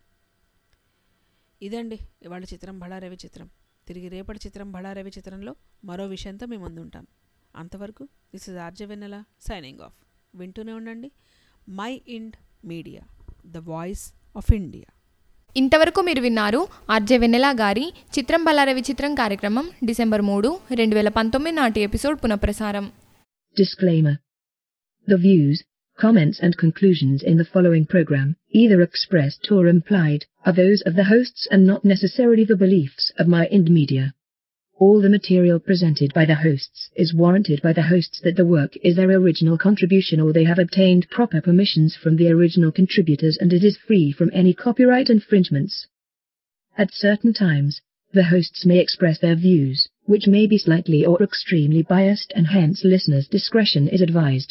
ఇదండి ఇవాళ చిత్రం బళారవి చిత్రం తిరిగి రేపటి చిత్రం బళారవి చిత్రంలో మరో విషయంతో మీ ముందు ఉంటాను అంతవరకు this is RJ Vennela signing off వింటూనే ఉండండి My Ind Media the voice of India ఇంతవరకు మీరు విన్నారు ఆర్జే వెన్నెల గారి చిత్రం బలారవి చిత్రం కార్యక్రమం డిసెంబర్ మూడు రెండు వేల పంతొమ్మిది నాటి ఎపిసోడ్ పునఃప్రసారం Disclaimer. The views, comments and conclusions in the following program, either expressed or implied, are those of the hosts and not necessarily the beliefs of My Ind Media. All the material presented by the hosts is warranted by the hosts that the work is their original contribution or they have obtained proper permissions from the original contributors and it is free from any copyright infringements. At certain times, the hosts may express their views, which may be slightly or extremely biased and hence listeners' discretion is advised.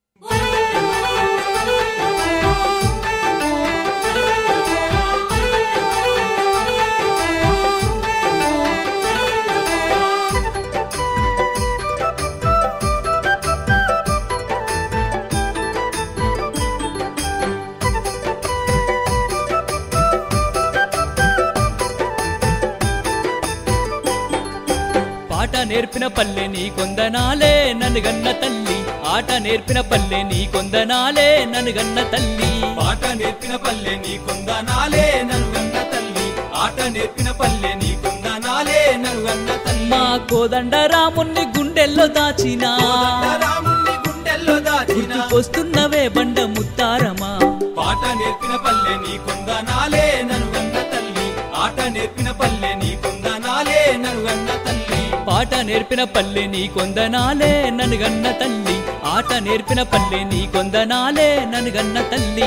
పాట నేర్పిన పల్లె నీ కొందనాలే నన్ను గన్న తల్లి ఆట నేర్పిన పల్లె నీ కొందనాలే నన్ను గన్న తల్లి పాట నేర్పిన పల్లె నీ కొందనాలే నన్ను గన్న తల్లి ఆట నేర్పిన పల్లె నీ కొందనాలే నన్ను గన్న తల్లి మా కోదండ రాముణ్ణి గుండెల్లో దాచిన రాముణ్ణి గుండెల్లో దాచిన వస్తున్నవే బండ ముత్తారమా పాట నేర్పిన పల్లె నీ కొందనాలే నన్ను గన్న తల్లి ఆట నేర్పిన పల్లె నీ కొందనాలే నన్ను గన్న తల్లి పాట నేర్పిన పల్లె నీ కొందనాలే నన్ను గన్న తల్లి ఆట నేర్పిన పల్లె నీ కొందనాలే నన్ను గన్న తల్లి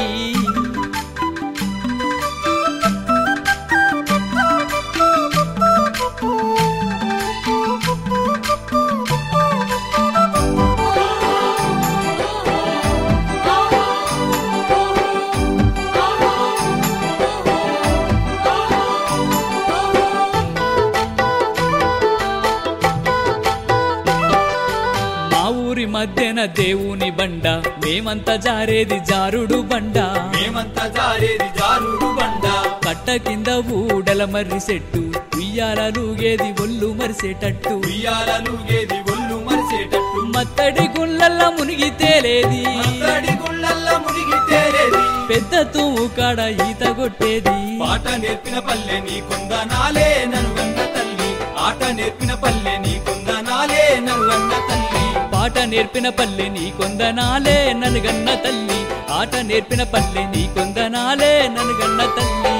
మా ఊరి మధ్యన దేవుని బండ మేమంతా జారేది జారుడు బండ మేమంతా జారేది జారుడు బండ కట్ట కింద ఊడల మర్రి సెట్టు ఉయ్యాలలుగేది ఒళ్ళు మరిసేటట్టు ఉయ్యాలలుగేది ఒళ్ళు మరిసేటట్టు మత్తడి గుళ్ళల్ల మునిగి తేలేది మత్తడి గుళ్ళల్ల మునిగి తేలేది పెద్ద తూము కాడ ఈత కొట్టేది పాట నేర్పిన పల్లె నీ కొందనాలే నన్ను గన్న తల్లి ఆట నేర్పిన పల్లె నీ కొందనాలే నన్ను గన్న తల్లి పాట నేర్పిన పల్లె నీ కొందనాలే నన్ను గన్న తల్లి ఆట నేర్పిన పల్లె నీ కొందనాలే నన్ను గన్న తల్లి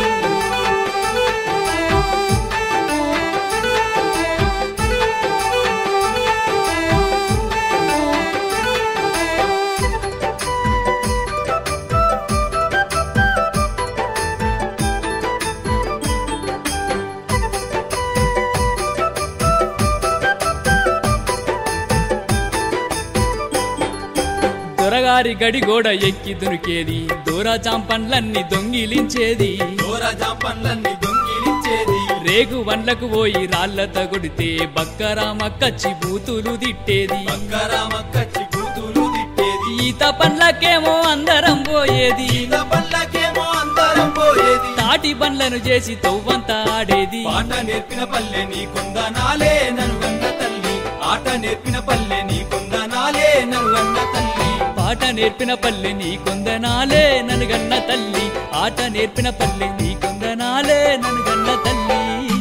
దొరగారి గడి గోడ ఎక్కి దునికేది దూరా చాంపన్లన్నీ దొంగిలించేది దూర జాంపన్లన్నీ దొంగిలించేది రేగు వండ్లకు పోయి రాళ్లతో కొడితే బక్కరామక్కచ్చి బూతులు తిట్టేది బక్కరామక్కచ్చి బూతులు తిట్టేది ఈత పండ్లకేమో అందరం పోయేది ఈత పల్లకేమో అందరం పోయేది తాటి బండ్లను చేసి తవ్వంతా ఆడేది పాట నేర్పిన పల్లె నీ కొందనాలే నన్ను గన్న తల్లి ఆట నేర్పిన పల్లె నీ కొందనాలే నన్ను గన్న తల్లి పాట నేర్పిన పల్లె నీ కొందనాలే నన్ను గన్న తల్లి ఆట నేర్పిన పల్లె నీ కొందనాలే నన్ను గన్న తల్లి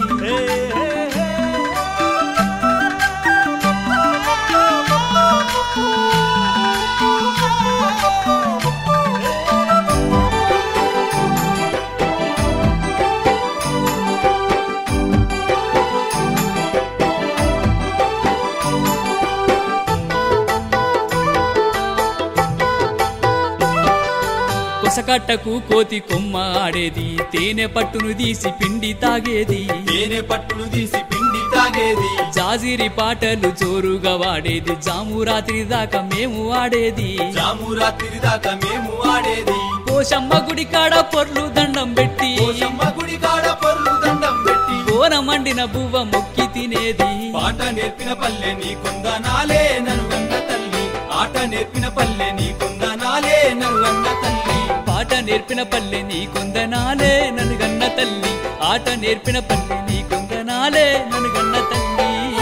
కొసకట్టకు కోతి కొమ్మ ఆడేది తేనె పట్టును తీసి పిండి తాగేది తేనె పట్టును తీసి పిండి తాగేది జాజిరి పాటలు జోరుగా వాడేది జాము రాత్రి దాకా మేము ఆడేది జాము రాత్రి దాకా మేము ఆడేది పోషమ్మ గుడి కాడ పొర్లు దండం పెట్టి పోషమ్మ గుడి కాడ పొర్లు దండం పెట్టి కోనమండి వండిన బువ్వ మొక్కి తినేది పాట నేర్పిన పల్లె నీకుందనాలే నన్ను తల్లి ఆట నేర్పిన పల్లె నీకుందనాలే నన్ను తల్లి పాట నేర్పిన పల్లె నీ కొందనాలే నన్ను గన్న తల్లి ఆట నేర్పిన పల్లె నీ కొందనాలే నన్ను గన్న తల్లి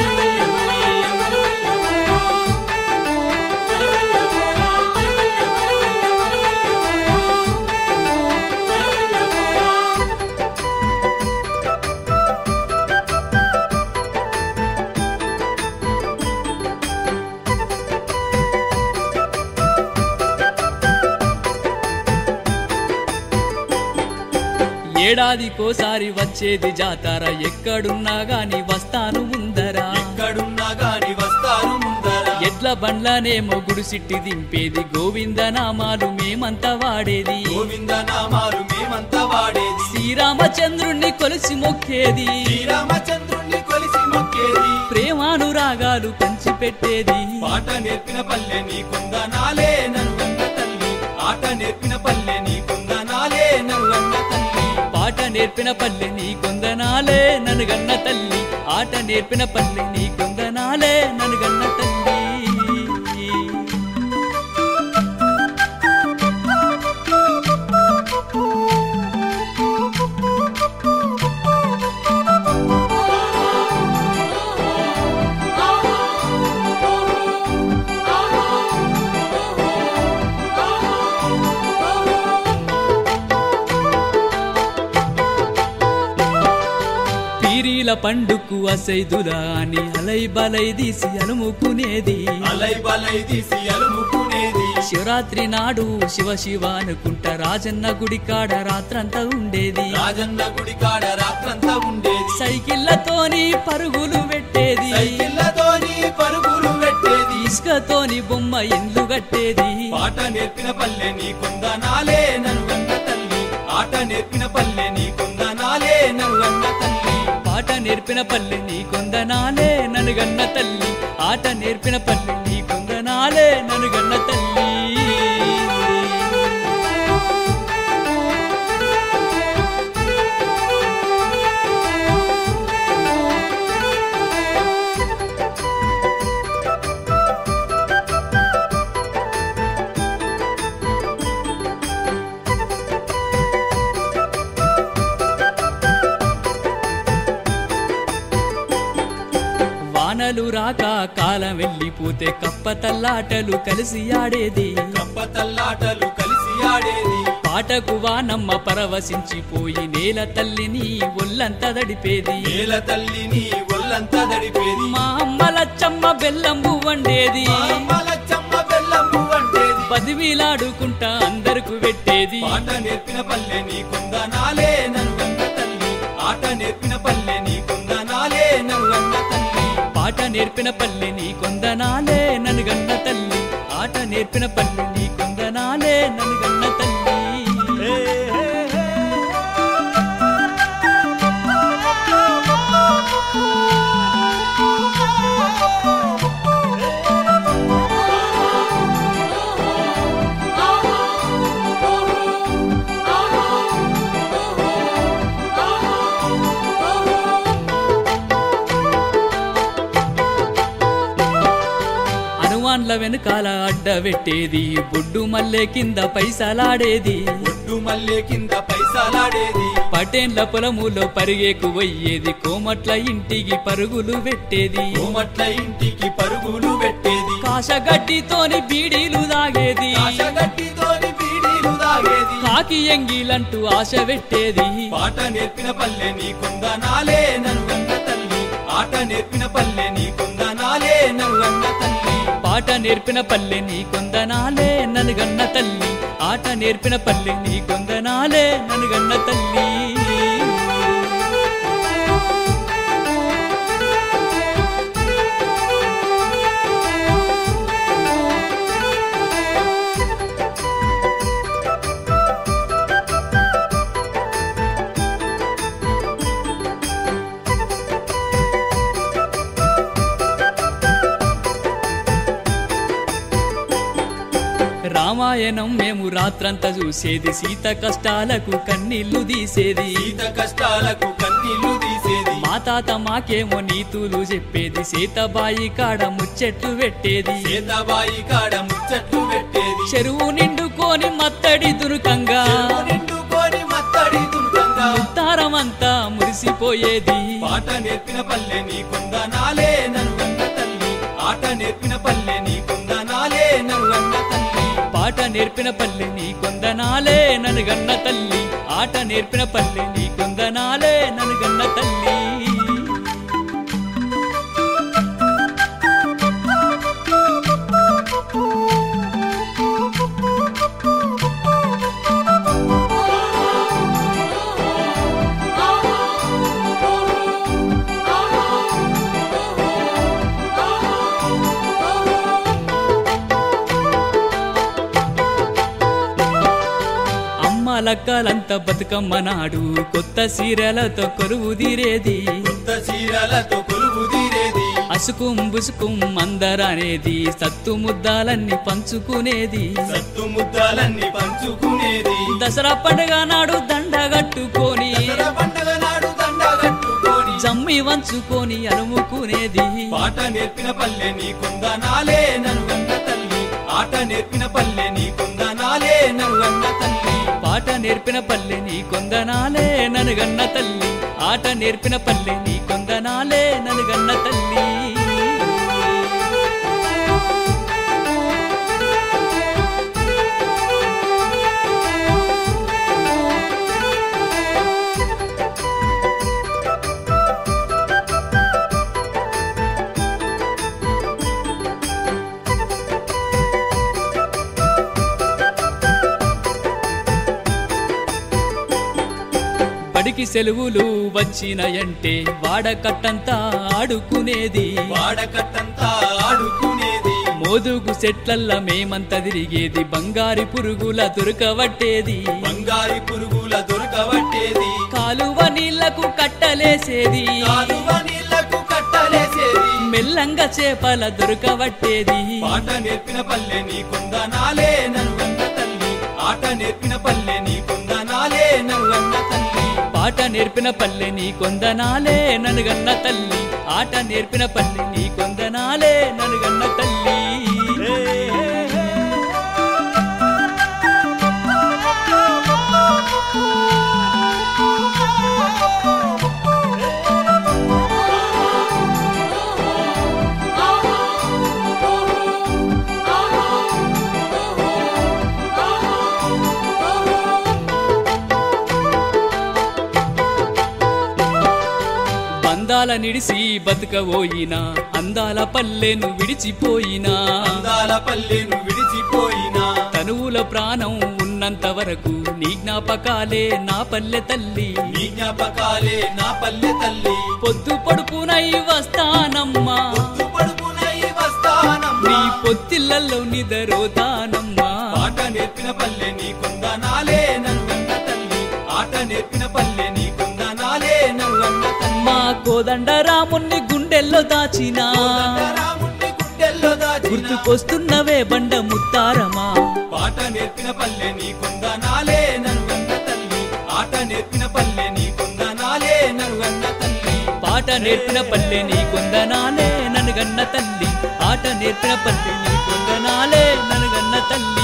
ఏడాదికోసారి వచ్చేది జాతర ఎక్కడున్నా గాని వస్తాను ముందరా ఎక్కడున్నా గాని వస్తాను ముందర ఎడ్ల బండ్లనేమో గుడిసిట్టి దింపేది గోవింద నామాలు మేమంతా వాడేది గోవింద నామాలు మేమంతా వాడేది శ్రీరామచంద్రుణ్ణి కొలిసి మొక్కేది శ్రీరామచంద్రుణ్ణి కొలిసి మొక్కేది ప్రేమానురాగాలు పంచిపెట్టేది పాట నేర్పిన పల్లె నీకుందనాలే నన్ను తల్లి ఆట నేర్పిన పల్లె నీకుందనాలే నన్ను తల్లి పాట నేర్పిన పల్లె నీ కొందనాలే నన్ను గన్న తల్లి ఆట నేర్పిన పల్లె నీ కొందనాలే నన్ను గన్న తల్లి పీరీల పండుకు అసైదులా అని అలై బలై తీసి అలుముకునేది అలై బలై తీసి అలుముకునేది శివరాత్రి నాడు శివ శివ అనుకుంటా రాజన్న గుడి కాడ రాత్రంతా ఉండేది రాజన్న గుడి కాడ రాత్రంతా ఉండేది సైకిళ్ళతోని పరుగులు పెట్టేది సైకిళ్ళతోని పరుగులు పెట్టేది ఇసుకతోని బొమ్మ ఇండ్లు కట్టేది పాట నేర్పిన పల్లె నీకుందనాలే నన్ను తల్లి ఆట నేర్పిన పల్లె నీకుందనాలే నన్ను తల్లి పాట నేర్పిన పల్లె నీ కొందనాలే నన్ను గన్న తల్లి ఆట నేర్పిన పల్లె నీ కొందనాలే నన్ను గన్న తల్లి వానలు రాక కాలం వెళ్ళిపోతే కప్ప తల్లాటలు కలిసి ఆడేది కప్ప తల్లాటలు కలిసి ఆడేది పాటకు వానమ్మ పరవశించిపోయి నేల తల్లిని ఒళ్ళంతా దడిపేది నేల తల్లిని ఒళ్ళంతా దడిపేది మా అమ్మ లచ్చమ్మ బెల్లంబు వండేది మలచ్చమ్మ బెల్లంబు వంటేది పదివిలాడుకుంటా అందరకు పెట్టేది పాట నేర్పిన పల్లె నీకుందనాలే నన్ను తల్లి ఆట నేర్పిన పల్లె నీకుందనాలే నన్ను తల్లి పాట నేర్పిన పల్లె నీ కొందనాలే నన్ను గన్న తల్లి ఆట నేర్పిన పల్లె నీ కొందనాలే నన్ను గన్న తల్లి హనుమాన్ల వెనకాల అడ్డ పెట్టేది బొడ్డు మల్లె కింద పైసలాడేది ఒడ్డు మల్లె కింద పైసలాడేది పటేన్ల పొలములో పరిగేకు పోయేది కోమట్ల ఇంటికి పరుగులు పెట్టేది కోమట్ల ఇంటికి పరుగులు పెట్టేది కాశగడ్డితోని బీడీలు దాగేది కాశగడ్డితోని బీడీలు తాగేది కాకి ఎంగిలంటూ ఆశ పెట్టేది పాట నేర్పిన పల్లె నీకుందనాలే నన్ను తల్లి ఆట నేర్పిన పల్లె నీకుందనాలే నన్ను తల్లి పాట నేర్పిన పల్లె నీ కొందనాలే నన్ను గన్న తల్లి ఆట నేర్పిన పల్లె నీ కొందనాలే నన్ను గన్న తల్లి రామాయణం మేము రాత్రంతా చూసేది సీత కష్టాలకు కన్నీళ్లు తీసేది సీత కష్టాలకు కన్నీళ్లు తీసేది మా తాత మాకేమో నీతులు చెప్పేది సీతబాయి కాడ ముచ్చట్లు పెట్టేది సీతాబాయి కాడ ముచ్చట్లు పెట్టేది చెరువు నిండుకొని మత్తడి దురుకంగా నిండుకొని మత్తడి దుర్గంగా ముత్తారమంతా మురిసిపోయేది పాట నేర్పిన పల్లె నీ కొందనాలే నన్ను తల్లి ఆట నేర్పిన పల్లె నీ కొందనాలే నన్ను తల్లి పాట నేర్పిన పల్లె నీ కొందనాలే నన్ను గన్న తల్లి ఆట నేర్పిన పల్లె నీ కొందనాలే నన్ను గన్న తల్లి అమ్మ లక్కలంతా బతుకమ్మ నాడు కొత్త సీరలతో కొలువు తీరేది కొత్త చీరలతో కొలువు తీరేది అసుకుం బుసుకుం అందరనేది సత్తు ముద్దాలన్నీ పంచుకునేది సత్తు ముద్దాలన్నీ పంచుకునేది దసరా పండుగ నాడు దండగట్టుకొని పండగ నాడు దండ కట్టుకొని జమ్మి వంచుకొని అలుముకునేది పాట నేర్పిన పల్లె నీ కొందనాలే నన్ను తల్లి ఆట నేర్పిన పల్లె నీ కొందనాలే నన్ను తల్లి పాట నేర్పిన పల్లె నీ కొందనాలే ననుగన్న తల్లి ఆట నేర్పిన పల్లె నీ కొందనాలే ననుగన్న తల్లి బడికి సెలవులు వచ్చినాయంటే వాడకట్టంతా ఆడుకునేది వాడకట్టంతా ఆడుకునేది మోదుగు చెట్లల్ల మేమంతా తిరిగేది బంగారి పురుగుల దొరకవట్టేది బంగారి పురుగుల దొరకవట్టేది కాలువ నీళ్లకు కట్టలేసేది కాలువ నీళ్లకు కట్టలేసేది మెల్లంగా చేపల దొరకవట్టేది పాట నేర్పిన పల్లె నీ కొందనాలే నన్ను తల్లి ఆట నేర్పిన పల్లె నీ కొందనాలే నన్ను తల్లి పాట నేర్పిన పల్లె నీ కొందనాలే ననుగన్న తల్లి ఆట నేర్పిన పల్లె నీ కొందనాలే ననుగన్న తల్లి బంధాల నిడిసి బతుకబోయినా అందాల పల్లెను విడిచిపోయినా అందాల పల్లెను విడిచిపోయినా తనువుల ప్రాణం ఉన్నంత వరకు నీ జ్ఞాపకాలే నా పల్లె తల్లి నీ జ్ఞాపకాలే నా పల్లె తల్లి పొద్దు పడుపునై వస్తానమ్మా పడుకునై వస్తానమ్మా నీ పొత్తిళ్ళల్లో నిదరోతానమ్మా పాట నేర్పిన పల్లె నీ కొందనాలే నన్ను తల్లి ఆట నేర్పిన పల్లె నీ కొందనాలే నన్ను తల్లి మా కోదండ రాముణ్ణి గుండెల్లో దాచినా రాముణ్ణి గుండెల్లో దాచిన గుర్తుకొస్తున్నవే బండ ముత్తారమా పాట నేర్పిన పల్లె నీ కొందనాలే నన్ను తల్లి ఆట నేర్పిన పల్లె నీ కొందనాలే నన్ను తల్లి పాట నేర్పిన పల్లె నీ కొందనాలే ననుగన్న తల్లి ఆట నేర్పిన పల్లె నీ కొందనాలే ననుగన్న తల్లి